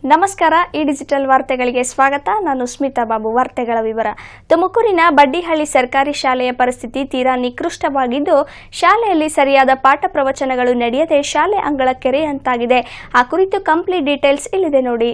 ನಮಸ್ಕಾರ ಈ ಡಿಜಿಟಲ್ ವಾರ್ತೆಗಳಿಗೆ ಸ್ವಾಗತ ನಾನು ಸ್ಮಿತಾ ಬಾಬು ವಾರ್ತೆಗಳ ವಿವರ ತುಮಕೂರಿನ ಬಡ್ಡಿಹಳ್ಳಿ ಸರ್ಕಾರಿ ಶಾಲೆಯ ಪರಿಸ್ಥಿತಿ ತೀರಾ ನಿಕೃಷ್ಟವಾಗಿದ್ದು ಶಾಲೆಯಲ್ಲಿ ಸರಿಯಾದ ಪಾಠ ಪ್ರವಚನಗಳು ನಡೆಯದೆ ಶಾಲೆ ಅಂಗಳ ಕೆರೆಯಂತಾಗಿದೆ ಆ ಕುರಿತು ಕಂಪ್ಲೀಟ್ ಡೀಟೇಲ್ಸ್ ಇಲ್ಲಿದೆ ನೋಡಿ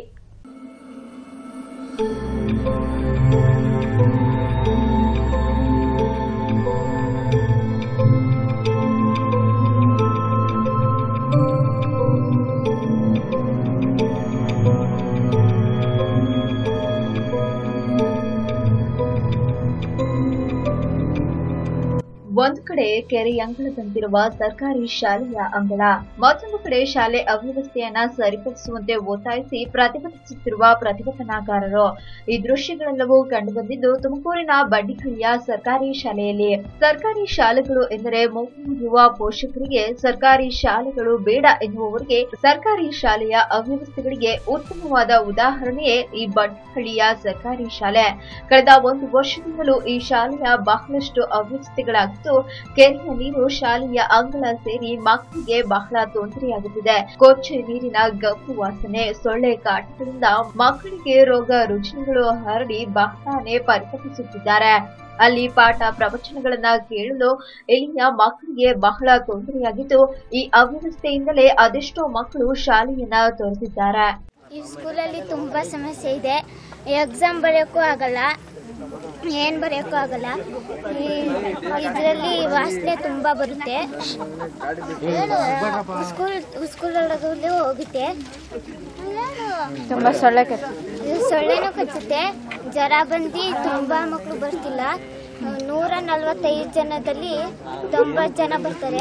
ಒಂದು ಕಡೆ ಕೆರೆ ಅಂಗಳದಂತಿರುವ ಸರ್ಕಾರಿ ಶಾಲೆಯ ಅಂಗಳ ಮತ್ತೊಂದು ಕಡೆ ಶಾಲೆ ಅವ್ಯವಸ್ಥೆಯನ್ನ ಸರಿಪಡಿಸುವಂತೆ ಒತ್ತಾಯಿಸಿ ಪ್ರತಿಭಟಿಸುತ್ತಿರುವ ಪ್ರತಿಭಟನಾಕಾರರು ಈ ದೃಶ್ಯಗಳೆಲ್ಲವೂ ಕಂಡುಬಂದಿದ್ದು ತುಮಕೂರಿನ ಬಡ್ಡಿಹಳ್ಳಿಯ ಸರ್ಕಾರಿ ಶಾಲೆಯಲ್ಲಿ ಸರ್ಕಾರಿ ಶಾಲೆಗಳು ಎಂದರೆ ಮಗುವಿರುವ ಪೋಷಕರಿಗೆ ಸರ್ಕಾರಿ ಶಾಲೆಗಳು ಬೇಡ ಎನ್ನುವವರಿಗೆ ಸರ್ಕಾರಿ ಶಾಲೆಯ ಅವ್ಯವಸ್ಥೆಗಳಿಗೆ ಉತ್ತಮವಾದ ಉದಾಹರಣೆಯೇ ಈ ಬಡ್ಡಿಹಳ್ಳಿಯ ಸರ್ಕಾರಿ ಶಾಲೆ ಕಳೆದ ಒಂದು ವರ್ಷದಿಂದಲೂ ಈ ಶಾಲೆಯ ಬಹಳಷ್ಟು ಅವ್ಯವಸ್ಥೆಗಳಾಗಿದ್ದು ಕೆರೆಯ ನೀರು ಶಾಲೆಯ ಅಂಗಳ ಸೇರಿ ಮಕ್ಕಳಿಗೆ ಬಹಳ ತೊಂದರೆಯಾಗುತ್ತಿದೆ ಕೊಚ್ಚೆ ನೀರಿನ ಗಬ್ಬು ವಾಸನೆ ಸೊಳ್ಳೆ ಕಾಟಗಳಿಂದ ಮಕ್ಕಳಿಗೆ ರೋಗ ರುಜಿನಗಳು ಹರಡಿ ಬಹಳನೇ ಪರಿತಪಿಸುತ್ತಿದ್ದಾರೆ ಅಲ್ಲಿ ಪಾಠ ಪ್ರವಚನಗಳನ್ನ ಕೇಳಲು ಇಲ್ಲಿಯ ಮಕ್ಕಳಿಗೆ ಬಹಳ ತೊಂದರೆಯಾಗಿದ್ದು ಈ ಅವ್ಯವಸ್ಥೆಯಿಂದಲೇ ಅದೆಷ್ಟೋ ಮಕ್ಕಳು ಶಾಲೆಯನ್ನ ತೊರೆದಿದ್ದಾರೆ ಈ ಸ್ಕೂಲಲ್ಲಿ ತುಂಬ ಸಮಸ್ಯೆ ಇದೆ ಎಕ್ಸಾಮ್ ಬರೆಯೋಕ್ಕೂ ಆಗಲ್ಲ ಏನು ಬರೆಯೋಕ್ಕೂ ಆಗಲ್ಲ ಇದರಲ್ಲಿ ವಾಸನೆ ತುಂಬ ಬರುತ್ತೆ ಸ್ಕೂಲ್ ಸ್ಕೂಲೊಳಗಲ್ಲೂ ಹೋಗುತ್ತೆ ತುಂಬ ಸೊಳ್ಳೆ ಇದು ಸೊಳ್ಳೆನೂ ಕಚ್ಚುತ್ತೆ ಜ್ವರ ಬಂದು ತುಂಬ ಮಕ್ಕಳು ಬರ್ತಿಲ್ಲ ನೂರ ನಲ್ವತ್ತೈದು ಜನದಲ್ಲಿ ತೊಂಬತ್ತು ಜನ ಬರ್ತಾರೆ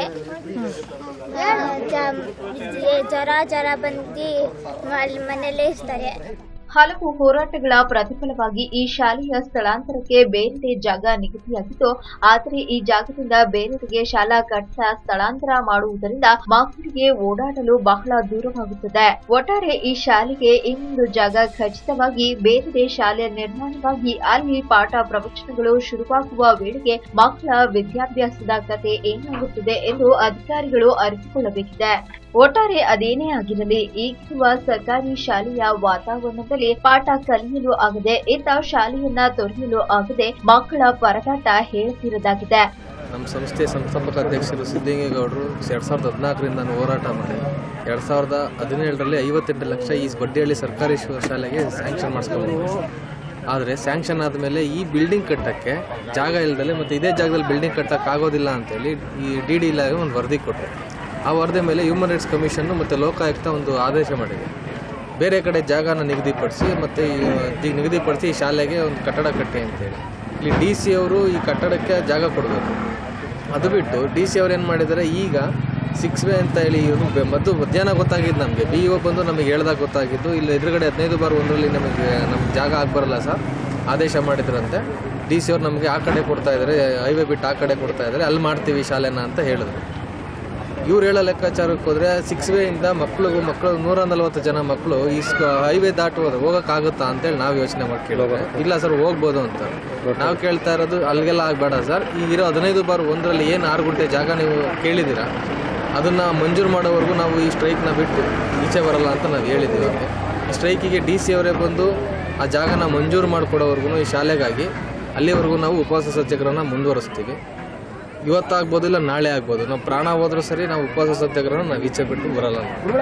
ಜ- ಜ್ವರ ಜ್ವರ ಬಂದು ಅಲ್ಲಿ ಮನೆಯಲ್ಲೇ ಇರ್ತಾರೆ ಹಲವು ಹೋರಾಟಗಳ ಪ್ರತಿಫಲವಾಗಿ ಈ ಶಾಲೆಯ ಸ್ಥಳಾಂತರಕ್ಕೆ ಬೇರೆಡೆ ಜಾಗ ನಿಗದಿಯಾಗಿದ್ದು ಆದರೆ ಈ ಜಾಗದಿಂದ ಬೇರೆಡೆಗೆ ಶಾಲಾ ಕಟ್ಟಡ ಸ್ಥಳಾಂತರ ಮಾಡುವುದರಿಂದ ಮಕ್ಕಳಿಗೆ ಓಡಾಡಲು ಬಹಳ ದೂರವಾಗುತ್ತದೆ ಒಟ್ಟಾರೆ ಈ ಶಾಲೆಗೆ ಇನ್ನೊಂದು ಜಾಗ ಖಚಿತವಾಗಿ ಬೇರೆಡೆ ಶಾಲೆ ನಿರ್ಮಾಣವಾಗಿ ಅಲ್ಲಿ ಪಾಠ ಪ್ರವಚನಗಳು ಶುರುವಾಗುವ ವೇಳೆಗೆ ಮಕ್ಕಳ ವಿದ್ಯಾಭ್ಯಾಸದ ಕತೆ ಏನಾಗುತ್ತದೆ ಎಂದು ಅಧಿಕಾರಿಗಳು ಅರಿತುಕೊಳ್ಳಬೇಕಿದೆ ಒಟ್ಟಾರೆ ಅದೇನೇ ಆಗಿರಲಿ ಈಗಿರುವ ಸರ್ಕಾರಿ ಶಾಲೆಯ ವಾತಾವರಣದಲ್ಲಿ ಪಾಠ ಕಲಿಯಲು ಆಗದೆ ಇತ್ತ ಶಾಲೆಯನ್ನ ತೊರೆಯಲು ಆಗದೆ ಮಕ್ಕಳ ಪರದಾಟ ಹೇಳ್ತಿರೋದಾಗಿದೆ ನಮ್ಮ ಸಂಸ್ಥೆ ಸಂಸ್ಥಾಪಕ ಅಧ್ಯಕ್ಷರು ಸಿದ್ದಲಿಂಗೇಗೌಡರು ಎರಡು ಸಾವಿರದ ಹದಿನಾಲ್ಕರಿಂದ ನಾನು ಹೋರಾಟ ಮಾಡಿ ಎರಡು ಸಾವಿರದ ಹದಿನೇಳರಲ್ಲಿ ಐವತ್ತೆಂಟು ಲಕ್ಷ ಈ ಬಡ್ಡಿಹಳ್ಳಿ ಸರ್ಕಾರಿ ಶಾ- ಶಾಲೆಗೆ ಸ್ಯಾಂಕ್ಷನ್ ಮಾಡಿಸ್ಕೊಂಡು ಆದರೆ ಸ್ಯಾಂಕ್ಷನ್ ಆದಮೇಲೆ ಈ ಬಿಲ್ಡಿಂಗ್ ಕಟ್ಟಕ್ಕೆ ಜಾಗ ಇಲ್ದಲೆ ಮತ್ತು ಇದೇ ಜಾಗದಲ್ಲಿ ಬಿಲ್ಡಿಂಗ್ ಕಟ್ಟಕ್ಕೆ ಆಗೋದಿಲ್ಲ ಅಂತೇಳಿ ಈ ಡಿ ಡಿ ಇಲಾಖೆ ಒಂದು ವರದಿ ಕೊಟ್ಟರು ಆ ವರದಿ ಮೇಲೆ ಹ್ಯೂಮನ್ ರೈಟ್ಸ್ ಕಮಿಷನ್ನು ಮತ್ತು ಲೋಕಾಯುಕ್ತ ಒಂದು ಆದೇಶ ಮಾಡಿದೆ ಬೇರೆ ಕಡೆ ಜಾಗನ ನಿಗದಿಪಡಿಸಿ ಮತ್ತು ಈ ನಿಗದಿಪಡಿಸಿ ಈ ಶಾಲೆಗೆ ಒಂದು ಕಟ್ಟಡ ಕಟ್ಟಿ ಅಂತೇಳಿ ಇಲ್ಲಿ ಡಿ ಸಿ ಅವರು ಈ ಕಟ್ಟಡಕ್ಕೆ ಜಾಗ ಕೊಡಬೇಕು ಅದು ಬಿಟ್ಟು ಡಿ ಸಿ ಅವ್ರು ಏನು ಮಾಡಿದ್ದಾರೆ ಈಗ ಸಿಕ್ಸ್ ವೇ ಅಂತ ಹೇಳಿ ಇವರು ಬೆ- ಮೊದಲು ಮಧ್ಯಾಹ್ನ ಗೊತ್ತಾಗಿದ್ದು ನಮಗೆ ಬಿ ಒ ಬಂದು ನಮಗೆ ಹೇಳ್ದಾಗ ಗೊತ್ತಾಗಿದ್ದು ಇಲ್ಲಿ ಎದುರುಗಡೆ ಹದಿನೈದು ಬಾರ್ ಒಂದರಲ್ಲಿ ನಮಗೆ ನಮ್ಗೆ ಜಾಗ ಆಗಬರಲ್ಲ ಸರ್ ಆದೇಶ ಮಾಡಿದ್ರಂತೆ ಡಿ ಸಿ ಅವ್ರು ನಮಗೆ ಆ ಕಡೆ ಕೊಡ್ತಾ ಇದ್ದಾರೆ ಹೈವೇ ಬಿಟ್ಟು ಆ ಕಡೆ ಕೊಡ್ತಾ ಇದ್ದಾರೆ ಅಲ್ಲಿ ಮಾಡ್ತೀವಿ ಶಾಲೆನ ಅಂತ ಹೇಳಿದ್ರು ಇವ್ರು ಹೇಳೋ ಲೆಕ್ಕಾಚಾರಕ್ಕೆ ಹೋದ್ರೆ ಸಿಕ್ಸ್ ವೇಯಿಂದ ಮಕ್ಕಳು ಮಕ್ಕಳು ನೂರ ನಲವತ್ತು ಜನ ಮಕ್ಕಳು ಈ ಹೈವೇ ದಾಟಿ ಹೋದ್ರೆ ಹೋಗೋಕ್ಕಾಗುತ್ತಾ ಅಂತೇಳಿ ನಾವು ಯೋಚನೆ ಮಾಡಿ ಕೇಳಿದ್ರೆ ಇಲ್ಲ ಸರ್ ಹೋಗ್ಬೋದು ಅಂತ ನಾವು ಕೇಳ್ತಾ ಇರೋದು ಅಲ್ಲಿಗೆಲ್ಲ ಆಗಬೇಡ ಸರ್ ಈಗ ಇರೋ ಹದಿನೈದು ಬಾರ್ ಒಂದರಲ್ಲಿ ಏನು ಆರು ಗುಂಟೆ ಜಾಗ ನೀವು ಕೇಳಿದ್ದೀರಾ ಅದನ್ನು ಮಂಜೂರು ಮಾಡೋವರೆಗೂ ನಾವು ಈ ಸ್ಟ್ರೈಕ್ನ ಬಿಟ್ಟು ಈಚೆ ಬರಲ್ಲ ಅಂತ ನಾವು ಹೇಳಿದ್ದೀವಿ ಅವ್ರಿಗೆ ಈ ಸ್ಟ್ರೈಕಿಗೆ ಡಿ ಸಿ ಅವರೇ ಬಂದು ಆ ಜಾಗನ ಮಂಜೂರು ಮಾಡಿಕೊಡೋವರೆಗೂ ಈ ಶಾಲೆಗಾಗಿ ಅಲ್ಲಿವರೆಗೂ ನಾವು ಉಪವಾಸ ಸತ್ಯಾಗ್ರಹನ ಮುಂದುವರಿಸ್ತೀವಿ ಇವತ್ತಾಗ್ಬೋದು ಇಲ್ಲ ನಾಳೆ ಆಗ್ಬೋದು ನಾವು ಪ್ರಾಣ ಹೋದ್ರೂ ಸರಿ ನಾವು ಉಪವಾಸ ಸತ್ಯಾಗ್ರಹ ನಾವು ಈಚೆ ಬಿಟ್ಟು ಬರಲ್ಲ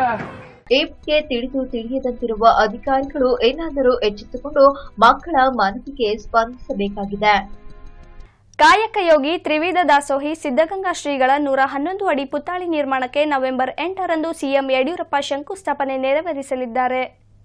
ಈ ಬಗ್ಗೆ ತಿಳಿದು ತಿಳಿಯದಂತಿರುವ ಅಧಿಕಾರಿಗಳು ಏನಾದರೂ ಎಚ್ಚೆತ್ತುಕೊಂಡು ಮಕ್ಕಳ ಮನವಿಗೆ ಸ್ಪಂದಿಸಬೇಕಾಗಿದೆ ಕಾಯಕ ಯೋಗಿ ತ್ರಿವಿಧ ದಾಸೋಹಿ ಸಿದ್ಧಗಂಗಾ ಶ್ರೀಗಳ ನೂರ ಹನ್ನೊಂದು ಅಡಿ ಪುತ್ಥಳಿ ನಿರ್ಮಾಣಕ್ಕೆ ನವೆಂಬರ್ ಎಂಟರಂದು ಸಿಎಂ ಯಡಿಯೂರಪ್ಪ ಶಂಕುಸ್ಥಾಪನೆ ನೆರವೇರಿಸಲಿದ್ದಾರೆ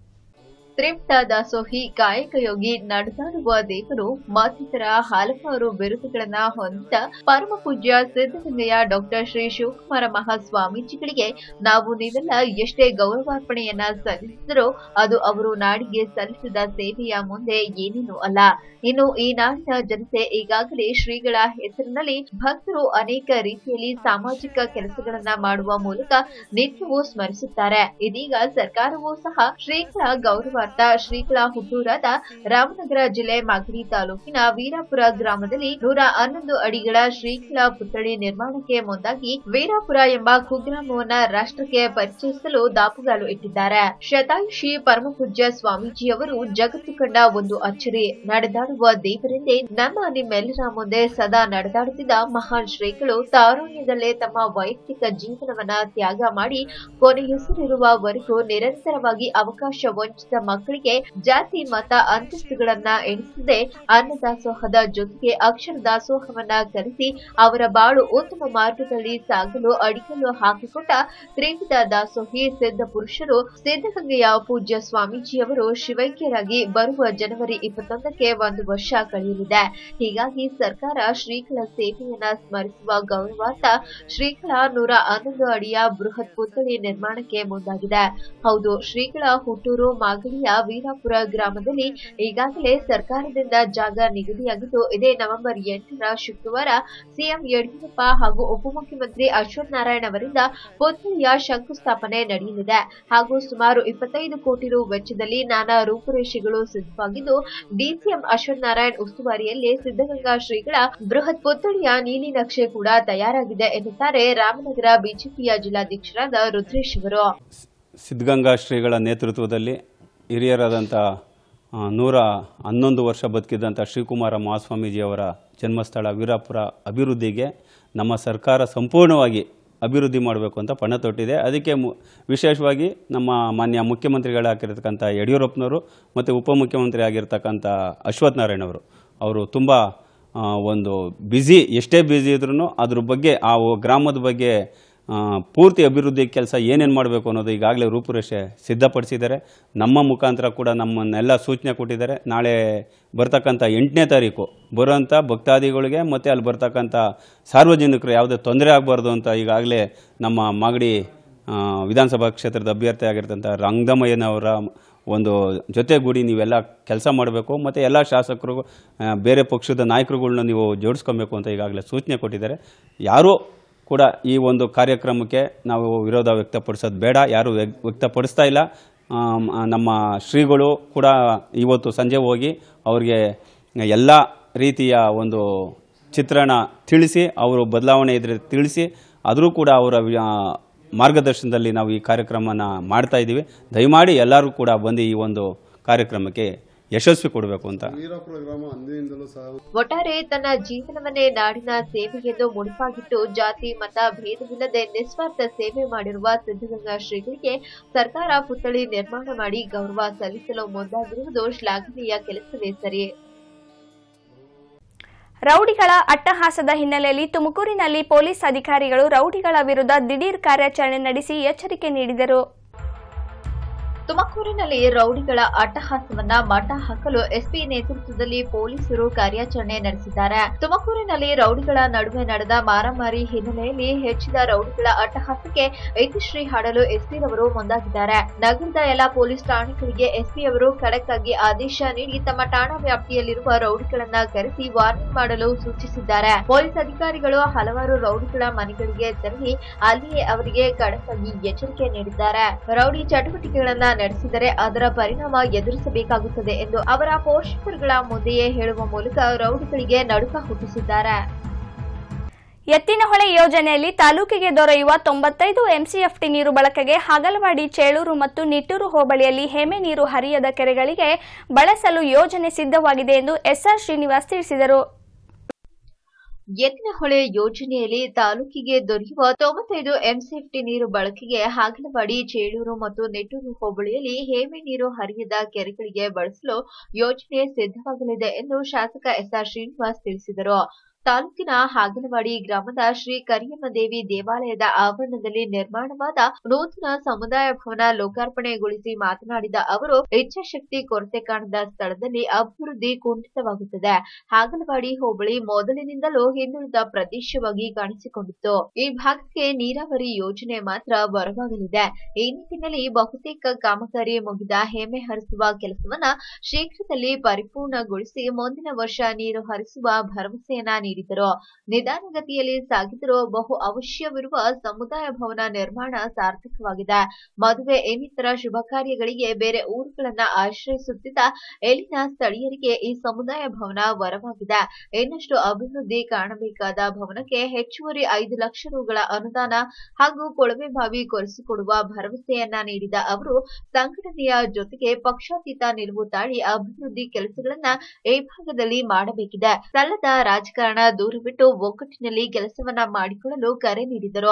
ತ್ರಿಪ್ತ ದಾಸೋಹಿ ಕಾಯಕಯೋಗಿ ನಡೆದಾಡುವ ದೇವರು ಮತ್ತಿತರ ಹಲವಾರು ಬಿರುದುಗಳನ್ನ ಹೊಂದಿದ ಪರಮ ಪೂಜ್ಯ ಸಿದ್ದಗಂಗೆಯ ಡಾಕ್ಟರ್ ಶ್ರೀ ಶಿವಕುಮಾರ ಮಹಾಸ್ವಾಮೀಜಿಗಳಿಗೆ ನಾವು ನೀವೆಲ್ಲ ಎಷ್ಟೇ ಗೌರವಾರ್ಪಣೆಯನ್ನ ಸಲ್ಲಿಸಿದರೂ ಅದು ಅವರು ನಾಡಿಗೆ ಸಲ್ಲಿಸಿದ ಸೇವೆಯ ಮುಂದೆ ಏನೇನೂ ಅಲ್ಲ ಇನ್ನು ಈ ನಾಡಿನ ಜನತೆ ಈಗಾಗಲೇ ಶ್ರೀಗಳ ಹೆಸರಿನಲ್ಲಿ ಭಕ್ತರು ಅನೇಕ ರೀತಿಯಲ್ಲಿ ಸಾಮಾಜಿಕ ಕೆಲಸಗಳನ್ನ ಮಾಡುವ ಮೂಲಕ ನಿತ್ಯವೂ ಸ್ಮರಿಸುತ್ತಾರೆ ಇದೀಗ ಸರ್ಕಾರವೂ ಸಹ ಶ್ರೀಗಳ ಗೌರವಾರ್ಥ ಗೌರವಾರ್ಥ ಶ್ರೀಗಳ ಹುಟ್ಟೂರಾದ ರಾಮನಗರ ಜಿಲ್ಲೆ ಮಾಗಡಿ ತಾಲೂಕಿನ ವೀರಾಪುರ ಗ್ರಾಮದಲ್ಲಿ ನೂರ ಹನ್ನೊಂದು ಅಡಿಗಳ ಶ್ರೀಗಳ ಪುತ್ಥಳಿ ನಿರ್ಮಾಣಕ್ಕೆ ಮುಂದಾಗಿ ವೀರಾಪುರ ಎಂಬ ಕುಗ್ರಾಮವನ್ನ ರಾಷ್ಟ್ರಕ್ಕೆ ಪರಿಚಯಿಸಲು ದಾಪುಗಾಲು ಇಟ್ಟಿದ್ದಾರೆ ಶತಾಯುಷಿ ಪರಮಪೂಜ್ಯ ಸ್ವಾಮೀಜಿಯವರು ಜಗತ್ತು ಕಂಡ ಒಂದು ಅಚ್ಚರಿ ನಡೆದಾಡುವ ದೇವರೆಂದೇ ನಮ್ಮ ನಿಮ್ಮೆಲ್ಲರ ಮುಂದೆ ಸದಾ ನಡೆದಾಡುತ್ತಿದ್ದ ಮಹಾನ್ ಶ್ರೀಗಳು ತಾರುಣ್ಯದಲ್ಲೇ ತಮ್ಮ ವೈಯಕ್ತಿಕ ಜೀವನವನ್ನ ತ್ಯಾಗ ಮಾಡಿ ಕೊನೆಯುಸಿರಿರುವವರೆಗೂ ನಿರಂತರವಾಗಿ ಅವಕಾಶ ವಂಚಿತ ಮಕ್ಕಳಿಗೆ ಜಾತಿ ಮತ ಅಂತಸ್ತುಗಳನ್ನ ಎಣಿಸದೆ ಅನ್ನದಾಸೋಹದ ಜೊತೆಗೆ ಅಕ್ಷರ ದಾಸೋಹವನ್ನ ಕಲಿಸಿ ಅವರ ಬಾಳು ಉತ್ತಮ ಮಾರ್ಗದಲ್ಲಿ ಸಾಗಲು ಅಡಿಗಲ್ಲು ಹಾಕಿಕೊಟ್ಟ ತ್ರಿವಿಧ ದಾಸೋಹಿ ಸಿದ್ಧ ಪುರುಷರು ಸಿದ್ಧಗಂಗೆಯ ಪೂಜ್ಯ ಸ್ವಾಮೀಜಿಯವರು ಶಿವೈಕ್ಯರಾಗಿ ಬರುವ ಜನವರಿ ಇಪ್ಪತ್ತೊಂದಕ್ಕೆ ಒಂದು ವರ್ಷ ಕಳೆಯಲಿದೆ ಹೀಗಾಗಿ ಸರ್ಕಾರ ಶ್ರೀಗಳ ಸೇವೆಯನ್ನ ಸ್ಮರಿಸುವ ಗೌರವಾರ್ಥ ಶ್ರೀಗಳ ನೂರ ಹನ್ನೊಂದು ಅಡಿಯ ಬೃಹತ್ ಪುತ್ಥಳಿ ನಿರ್ಮಾಣಕ್ಕೆ ಮುಂದಾಗಿದೆ ಹೌದು ಶ್ರೀಗಳ ಹುಟ್ಟೂರು ಮಾಗಡಿಯ ವೀರಾಪುರ ಗ್ರಾಮದಲ್ಲಿ ಈಗಾಗಲೇ ಸರ್ಕಾರದಿಂದ ಜಾಗ ನಿಗದಿಯಾಗಿದ್ದು ಇದೇ ನವೆಂಬರ್ ಎಂಟರ ಶುಕ್ರವಾರ ಸಿಎಂ ಯಡಿಯೂರಪ್ಪ ಹಾಗೂ ಉಪಮುಖ್ಯಮಂತ್ರಿ ಅಶ್ವಥ್ ನಾರಾಯಣ ಅವರಿಂದ ಪುತ್ಥಳಿಯ ಶಂಕುಸ್ಥಾಪನೆ ನಡೆಯಲಿದೆ ಹಾಗೂ ಸುಮಾರು ಇಪ್ಪತ್ತೈದು ಕೋಟಿ ರು ವೆಚ್ಚದಲ್ಲಿ ನಾನಾ ರೂಪುರೇಷೆಗಳು ಸಿದ್ಧವಾಗಿದ್ದು ಡಿಸಿಎಂ ಅಶ್ವಥ್ ನಾರಾಯಣ್ ಉಸ್ತುವಾರಿಯಲ್ಲಿ ಸಿದ್ದಗಂಗಾ ಶ್ರೀಗಳ ಬೃಹತ್ ಪುತ್ಥಳಿಯ ನೀಲಿ ನಕ್ಷೆ ಕೂಡ ತಯಾರಾಗಿದೆ ಎನ್ನುತ್ತಾರೆ ರಾಮನಗರ ಬಿಜೆಪಿಯ ಜಿಲ್ಲಾಧ್ಯಕ್ಷರಾದ ರುದ್ರೇಶ್ ಅವರು ಸಿದ್ಧಗಂಗಾ ಶ್ರೀಗಳ ನೇತೃತ್ವದಲ್ಲಿ ಹಿರಿಯರಾದಂಥ ಆ, ನೂರ ಹನ್ನೊಂದು ವರ್ಷ ಬದುಕಿದ್ದಂಥ ಶ್ರೀಕುಮಾರ ಮಹಾಸ್ವಾಮೀಜಿಯವರ ಜನ್ಮಸ್ಥಳ ವೀರಾಪುರ ಅಭಿವೃದ್ಧಿಗೆ ನಮ್ಮ ಸರ್ಕಾರ ಸಂಪೂರ್ಣವಾಗಿ ಅಭಿವೃದ್ಧಿ ಮಾಡಬೇಕು ಅಂತ ಪಣ ತೊಟ್ಟಿದೆ ಅದಕ್ಕೆ ಮು ವಿಶೇಷವಾಗಿ ನಮ್ಮ ಮಾನ್ಯ ಮುಖ್ಯಮಂತ್ರಿಗಳಾಗಿರ್ತಕ್ಕಂಥ ಯಡಿಯೂರಪ್ಪನವರು ಮತ್ತು ಉಪಮುಖ್ಯಮಂತ್ರಿ ಆಗಿರ್ತಕ್ಕಂಥ ಅಶ್ವಥ್ ನಾರಾಯಣವರು ಅವರು ತುಂಬ ಆ, ಒಂದು ಬ್ಯುಸಿ ಎಷ್ಟೇ ಬ್ಯುಸಿ ಇದ್ರೂ ಅದ್ರ ಬಗ್ಗೆ ಆ ಒ- ಗ್ರಾಮದ ಬಗ್ಗೆ ಆ, ಪೂರ್ತಿ ಅಭಿವೃದ್ಧಿ ಕೆಲಸ ಏನೇನು ಮಾಡಬೇಕು ಅನ್ನೋದು ಈಗಾಗಲೇ ರೂಪುರೇಷೆ ಸಿದ್ಧಪಡಿಸಿದ್ದಾರೆ ನಮ್ಮ ಮುಖಾಂತರ ಕೂಡ ನಮ್ಮನ್ನೆಲ್ಲ ಸೂಚನೆ ಕೊಟ್ಟಿದ್ದಾರೆ ನಾಳೆ ಬರ್ತಕ್ಕಂಥ ಎಂಟನೇ ತಾರೀಕು ಬರೋಂಥ ಭಕ್ತಾದಿಗಳಿಗೆ ಮತ್ತು ಅಲ್ಲಿ ಬರ್ತಕ್ಕಂಥ ಸಾರ್ವಜನಿಕರು ಯಾವುದೇ ತೊಂದರೆ ಆಗಬಾರ್ದು ಅಂತ ಈಗಾಗಲೇ ನಮ್ಮ ಮಾಗಡಿ ಆ, ವಿಧಾನಸಭಾ ಕ್ಷೇತ್ರದ ಅಭ್ಯರ್ಥಿ ಆಗಿರ್ತಂಥ ರಂಗದಮಯ್ಯನವರ ಒಂದು ಜೊತೆಗೂಡಿ ನೀವೆಲ್ಲ ಕೆಲಸ ಮಾಡಬೇಕು ಮತ್ತು ಎಲ್ಲ ಶಾಸಕರು ಆ, ಬೇರೆ ಪಕ್ಷದ ನಾಯಕರುಗಳ್ನ ನೀವು ಜೋಡಿಸ್ಕೊಬೇಕು ಅಂತ ಈಗಾಗಲೇ ಸೂಚನೆ ಕೊಟ್ಟಿದ್ದಾರೆ ಯಾರೂ ಕೂಡ ಈ ಒಂದು ಕಾರ್ಯಕ್ರಮಕ್ಕೆ ನಾವು ವಿರೋಧ ವ್ಯಕ್ತಪಡಿಸೋದು ಬೇಡ ಯಾರೂ ವ್ಯಕ್- ವ್ಯಕ್ತಪಡಿಸ್ತಾ ಇಲ್ಲ ಆಮ್, ಆ, ನಮ್ಮ ಶ್ರೀಗಳು ಕೂಡ ಇವತ್ತು ಸಂಜೆ ಹೋಗಿ ಅವ್ರಿಗೆ ಎಲ್ಲ ರೀತಿಯ ಒಂದು ಚಿತ್ರಣ ತಿಳಿಸಿ ಅವರು ಬದಲಾವಣೆ ಇದ್ರೆ ತಿಳಿಸಿ ಆದರೂ ಕೂಡ ಅವರ ವಿ- ಆ, ಮಾರ್ಗದರ್ಶನದಲ್ಲಿ ನಾವು ಈ ಕಾರ್ಯಕ್ರಮನ ಮಾಡ್ತಾ ಇದ್ದೀವಿ ದಯಮಾಡಿ ಎಲ್ಲರೂ ಕೂಡ ಬಂದು ಈ ಒಂದು ಕಾರ್ಯಕ್ರಮಕ್ಕೆ ಯಶಸ್ವಿ ಕೊಡಬೇಕು ಅಂತ ವೀರಾಪುರ ಗ್ರಾಮ ಅಂದಿನಿಂದಲೂ ಸಹ ಒಟ್ಟಾರೆ ತನ್ನ ಜೀವನವನ್ನೇ ನಾಡಿನ ಸೇವೆಗೆಂದು ಮುಡಿಪಾಗಿಟ್ಟು ಜಾತಿ ಮತ ಭೇದವಿಲ್ಲದೆ ನಿಸ್ವಾರ್ಥ ಸೇವೆ ಮಾಡಿರುವ ಸಿದ್ದಗಂಗಾ ಶ್ರೀಗಳಿಗೆ ಸರ್ಕಾರ ಪುತ್ಥಳಿ ನಿರ್ಮಾಣ ಮಾಡಿ ಗೌರವ ಸಲ್ಲಿಸಲು ಮುಂದಾಗಿರುವುದು ಶ್ಲಾಘನೀಯ ಕೆಲಸವೇ ಸರಿ ರೌಡಿಗಳ ಅಟ್ಟಹಾಸದ ಹಿನ್ನೆಲೆಯಲ್ಲಿ ತುಮಕೂರಿನಲ್ಲಿ ಪೊಲೀಸ್ ಅಧಿಕಾರಿಗಳು ರೌಡಿಗಳ ವಿರುದ್ಧ ದಿಢೀರ್ ಕಾರ್ಯಾಚರಣೆ ನಡೆಸಿ ಎಚ್ಚರಿಕೆ ನೀಡಿದರು ತುಮಕೂರಿನಲ್ಲಿ ರೌಡಿಗಳ ಅಟ್ಟಹಾಸವನ್ನ ಮಟ್ಟ ಹಾಕಲು ಎಸ್ಪಿ ನೇತೃತ್ವದಲ್ಲಿ ಪೊಲೀಸರು ಕಾರ್ಯಾಚರಣೆ ನಡೆಸಿದ್ದಾರೆ ತುಮಕೂರಿನಲ್ಲಿ ರೌಡಿಗಳ ನಡುವೆ ನಡೆದ ಮಾರಾಮಾರಿ ಹಿನ್ನೆಲೆಯಲ್ಲಿ ಹೆಚ್ಚಿದ ರೌಡಿಗಳ ಅಟ್ಟಹಾಸಕ್ಕೆ ಇತಿಶ್ರೀ ಹಾಡಲು ಎಸ್ಪಿ ರವರು ಮುಂದಾಗಿದ್ದಾರೆ ನಗರದ ಎಲ್ಲಾ ಪೊಲೀಸ್ ಠಾಣೆಗಳಿಗೆ ಎಸ್ಪಿ ಅವರು ಖಡಕ್ ಆಗಿ ಆದೇಶ ನೀಡಿ ತಮ್ಮ ಠಾಣಾ ವ್ಯಾಪ್ತಿಯಲ್ಲಿರುವ ರೌಡಿಗಳನ್ನ ಕರೆಸಿ ವಾರ್ನಿಂಗ್ ಮಾಡಲು ಸೂಚಿಸಿದ್ದಾರೆ ಪೊಲೀಸ್ ಅಧಿಕಾರಿಗಳು ಹಲವಾರು ರೌಡಿಗಳ ಮನೆಗಳಿಗೆ ತೆರಳಿ ಅಲ್ಲಿಯೇ ಅವರಿಗೆ ಖಡಕ್ ಆಗಿ ಎಚ್ಚರಿಕೆ ನೀಡಿದ್ದಾರೆ ರೌಡಿ ಚಟುವಟಿಕೆಗಳನ್ನ ನಡೆಸಿದರೆ ಅದರ ಪರಿಣಾಮ ಎದುರಿಸಬೇಕಾಗುತ್ತದೆ ಎಂದು ಅವರ ಪೋಷಕರುಗಳ ಮುಂದೆಯೇ ಹೇಳುವ ಮೂಲಕ ರೌಡಿಗಳಿಗೆ ನಡುಕ ಹುಟ್ಟಿಸಿದ್ದಾರೆ ಎತ್ತಿನಹೊಳೆ ಯೋಜನೆಯಲ್ಲಿ ತಾಲೂಕಿಗೆ ದೊರೆಯುವ ತೊಂಬತ್ತೈದು ಎಂಸಿಎಫ್ಟಿ ನೀರು ಬಳಕೆಗೆ ಹಾಗಲವಾಡಿ ಚೇಳೂರು ಮತ್ತು ನಿಟ್ಟೂರು ಹೋಬಳಿಯಲ್ಲಿ ಹೇಮೆ ನೀರು ಹರಿಯದ ಕೆರೆಗಳಿಗೆ ಬಳಸಲು ಯೋಜನೆ ಸಿದ್ಧವಾಗಿದೆ ಎಂದು ಎಸ್ಆರ್ ಶ್ರೀನಿವಾಸ್ ತಿಳಿಸಿದರು ಎತ್ತಿನಹೊಳೆ ಯೋಜನೆಯಲ್ಲಿ ತಾಲೂಕಿಗೆ ದೊರೆಯುವ ತೊಂಬತ್ತೈದು ಎಂಸಿಎಫ್ಟಿ ನೀರು ಬಳಕೆಗೆ ಹಾಗಲವಾಡಿ ಚೇಳೂರು ಮತ್ತು ನೆಟ್ಟೂರು ಹೋಬಳಿಯಲ್ಲಿ ಹೇಮೆ ನೀರು ಹರಿಯದ ಕೆರೆಗಳಿಗೆ ಬಳಸಲು ಯೋಜನೆ ಸಿದ್ಧವಾಗಲಿದೆ ಎಂದು ಶಾಸಕ ಎಸ್ಆರ್ ಶ್ರೀನಿವಾಸ್ ತಿಳಿಸಿದರು ತಾಲೂಕಿನ ಹಾಗಲವಾಡಿ ಗ್ರಾಮದ ಶ್ರೀ ಕರಿಯಮ್ಮ ದೇವಿ ದೇವಾಲಯದ ಆವರಣದಲ್ಲಿ ನಿರ್ಮಾಣವಾದ ನೂತನ ಸಮುದಾಯ ಭವನ ಲೋಕಾರ್ಪಣೆಗೊಳಿಸಿ ಮಾತನಾಡಿದ ಅವರು ಇಚ್ಛಾಶಕ್ತಿ ಕೊರತೆ ಕಾಣದ ಸ್ಥಳದಲ್ಲಿ ಅಭಿವೃದ್ಧಿ ಕುಂಠಿತವಾಗುತ್ತದೆ ಹಾಗಲವಾಡಿ ಹೋಬಳಿ ಮೊದಲಿನಿಂದಲೂ ಹಿಂದುಳಿದ ಪ್ರದೇಶವಾಗಿ ಕಾಣಿಸಿಕೊಂಡಿತ್ತು ಈ ಭಾಗಕ್ಕೆ ನೀರಾವರಿ ಯೋಜನೆ ಮಾತ್ರ ಬರವಾಗಲಿದೆ ಈ ನಿಟ್ಟಿನಲ್ಲಿ ಬಹುತೇಕ ಕಾಮಗಾರಿ ಮುಗಿದ ಹೇಮೆ ಹರಿಸುವ ಕೆಲಸವನ್ನ ಶೀಘ್ರದಲ್ಲಿ ಪರಿಪೂರ್ಣಗೊಳಿಸಿ ಮುಂದಿನ ವರ್ಷ ನೀರು ಹರಿಸುವ ಭರವಸೆಯನ್ನ ನೀಡಿದ್ದಾರೆ ನೀಡಿದರು ನಿಧಾನಗತಿಯಲ್ಲಿ ಸಾಗಿದರೂ ಬಹು ಅವಶ್ಯವಿರುವ ಸಮುದಾಯ ಭವನ ನಿರ್ಮಾಣ ಸಾರ್ಥಕವಾಗಿದೆ ಮದುವೆ ಇನ್ನಿತರ ಶುಭ ಕಾರ್ಯಗಳಿಗೆ ಬೇರೆ ಊರುಗಳನ್ನ ಆಶ್ರಯಿಸುತ್ತಿದ್ದ ಇಲ್ಲಿನ ಸ್ಥಳೀಯರಿಗೆ ಈ ಸಮುದಾಯ ಭವನ ವರವಾಗಿದೆ ಇನ್ನಷ್ಟು ಅಭಿವೃದ್ಧಿ ಕಾಣಬೇಕಾದ ಭವನಕ್ಕೆ ಹೆಚ್ಚುವರಿ ಐದು ಲಕ್ಷ ರುಗಳ ಅನುದಾನ ಹಾಗೂ ಕೊಳವೆ ಬಾವಿ ಕೊರೆಸಿಕೊಡುವ ಭರವಸೆಯನ್ನ ನೀಡಿದ ಅವರು ಸಂಘಟನೆಯ ಜೊತೆಗೆ ಪಕ್ಷಾತೀತ ನಿಲುವು ತಾಳಿ ಅಭಿವೃದ್ಧಿ ಕೆಲಸಗಳನ್ನ ಈ ಭಾಗದಲ್ಲಿ ಮಾಡಬೇಕಿದೆ ಸಲ್ಲದ ರಾಜಕಾರಣ ದೂರವಿಟ್ಟು ಒಗ್ಗಟ್ಟಿನಲ್ಲಿ ಕೆಲಸವನ್ನ ಮಾಡಿಕೊಳ್ಳಲು ಕರೆ ನೀಡಿದರು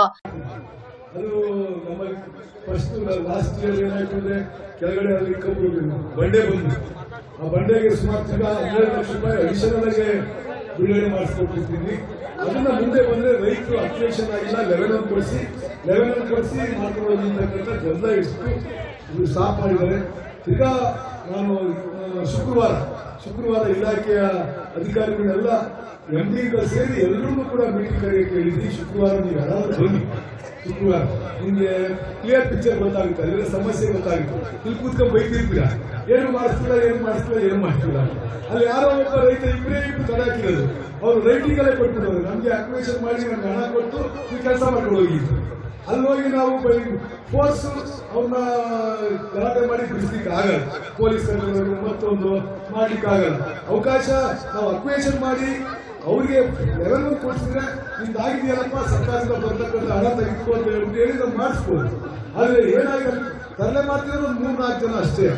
ಅದು ನಮ್ಮ ಫಸ್ಟ್ ಲಾಸ್ಟ್ ಇಯರ್ ಏನಾಯ್ತು ಅಂದ್ರೆ ಕೆಳಗಡೆ ಅಲ್ಲಿ ಕಬ್ಬು ಬಂಡೆ ಬಂದು ಆ ಬಂಡೆಗೆ ಸುಮಾರು ತಿರ್ಗಾ ಹನ್ನೆರಡು ಲಕ್ಷ ರೂಪಾಯಿ ಅಡಿಷನಲ್ ಆಗಿ ಬಿಡುಗಡೆ ಮಾಡಿಸ್ಕೊಟ್ಟಿರ್ತೀನಿ ಅದನ್ನ ಮುಂದೆ ಬಂದ್ರೆ ರೈತರು ಅಪ್ಲಿಕೇಶನ್ ಆಗಿಲ್ಲ ಲೆವೆನ್ ಅನ್ನು ಕೊಡಿಸಿ ಲೆವೆನ್ ಅನ್ನು ಕೊಡಿಸಿ ಮಾಡ್ಕೊಳ್ಳೋದು ಅಂತಕ್ಕಂಥ ಗದ್ದಲ ಎಷ್ಟು ಇದು ಸ್ಟಾಪ್ ಮಾಡಿದ್ದಾರೆ ತಿರ್ಗಾ ನಾನು ಆ, ಶುಕ್ರವಾರ ಶುಕ್ರವಾರ ಇಲಾಖೆಯ ಅಧಿಕಾರಿಗಳೆಲ್ಲ ಎಂ ಡಿಗಳು ಸೇರಿ ಎಲ್ಲರೂ ಕೂಡ ಮೀಟಿಂಗ್ ಕರೆಯಕ್ಕೆ ಹೇಳಿದ್ವಿ ಶುಕ್ರವಾರ ನೀವು ಯಾರಾದ್ರೂ ಬನ್ನಿ ಶುಕ್ರವಾರ ನಿಮ್ಗೆ ಕ್ಲಿಯರ್ ಪಿಕ್ಚರ್ ಗೊತ್ತಾಗುತ್ತೆ ಅದರ ಸಮಸ್ಯೆ ಗೊತ್ತಾಗುತ್ತೆ ಇಲ್ಲಿ ಕೂತ್ಕೊಂಡು ಬೈತಿರ್ತೀರ ಏನು ಮಾಡಿಸ್ತಿಲ್ಲ ಏನು ಮಾಡಿಸ್ತಿಲ್ಲ ಏನು ಮಾಡ್ತಿಲ್ಲ ಅಲ್ಲಿ ಯಾರೋ ಒಬ್ಬ ರೈತ ಇಬ್ಬರೇ ಇಬ್ರು ತಡೆ ಹಾಕಿರೋದು ಅವ್ರು ರೈಟಿಂಗ್ ಅಲ್ಲೇ ಕೊಟ್ಬಿಡೋರು ನಮ್ಗೆ ಅಕ್ವೇಷನ್ ಮಾಡಿ ನಮ್ಗೆ ಹಣ ಕೊಟ್ಟು ನೀವು ಕೆಲಸ ಮಾಡ್ಕೊಂಡು ಹೋಗಿ ಅಲ್ಲಿ ಹೋಗಿ ನಾವು ಫೋರ್ಸ್ ಅವ್ರನ್ನ ಗಲಾಟೆ ಮಾಡಿ ಬಿಡಿಸ್ಲಿಕ್ಕೆ ಆಗಲ್ಲ ಪೊಲೀಸ್ ಮತ್ತೊಂದು ಮಾಡ್ಲಿಕ್ಕೆ ಆಗಲ್ಲ ಅವಕಾಶ ನಾವು ಅಕ್ವೇಷನ್ ಮಾಡಿ ಅವ್ರಿಗೆ ಲೆವೆಲ್ ಕೊಡ್ಸಿದ್ರೆ ನಿಮ್ದು ಆಗಿದೆಯಲ್ಲಪ್ಪ ಸರ್ಕಾರದಿಂದ ಬರ್ತಕ್ಕಂಥ ಹಣ ತೆಗೆದುಕೊ ಅಂತ ಹೇಳ್ಬಿಟ್ಟು ಹೇಳಿ ನಾವು ಮಾಡಿಸ್ಬೋದು ಆದ್ರೆ ಏನಾಗಲ್ಲ ತರಲೆ ಮಾಡ್ತಿರೋದು ಒಂದು ಮೂರ್ ನಾಲ್ಕು ಜನ ಅಷ್ಟೇ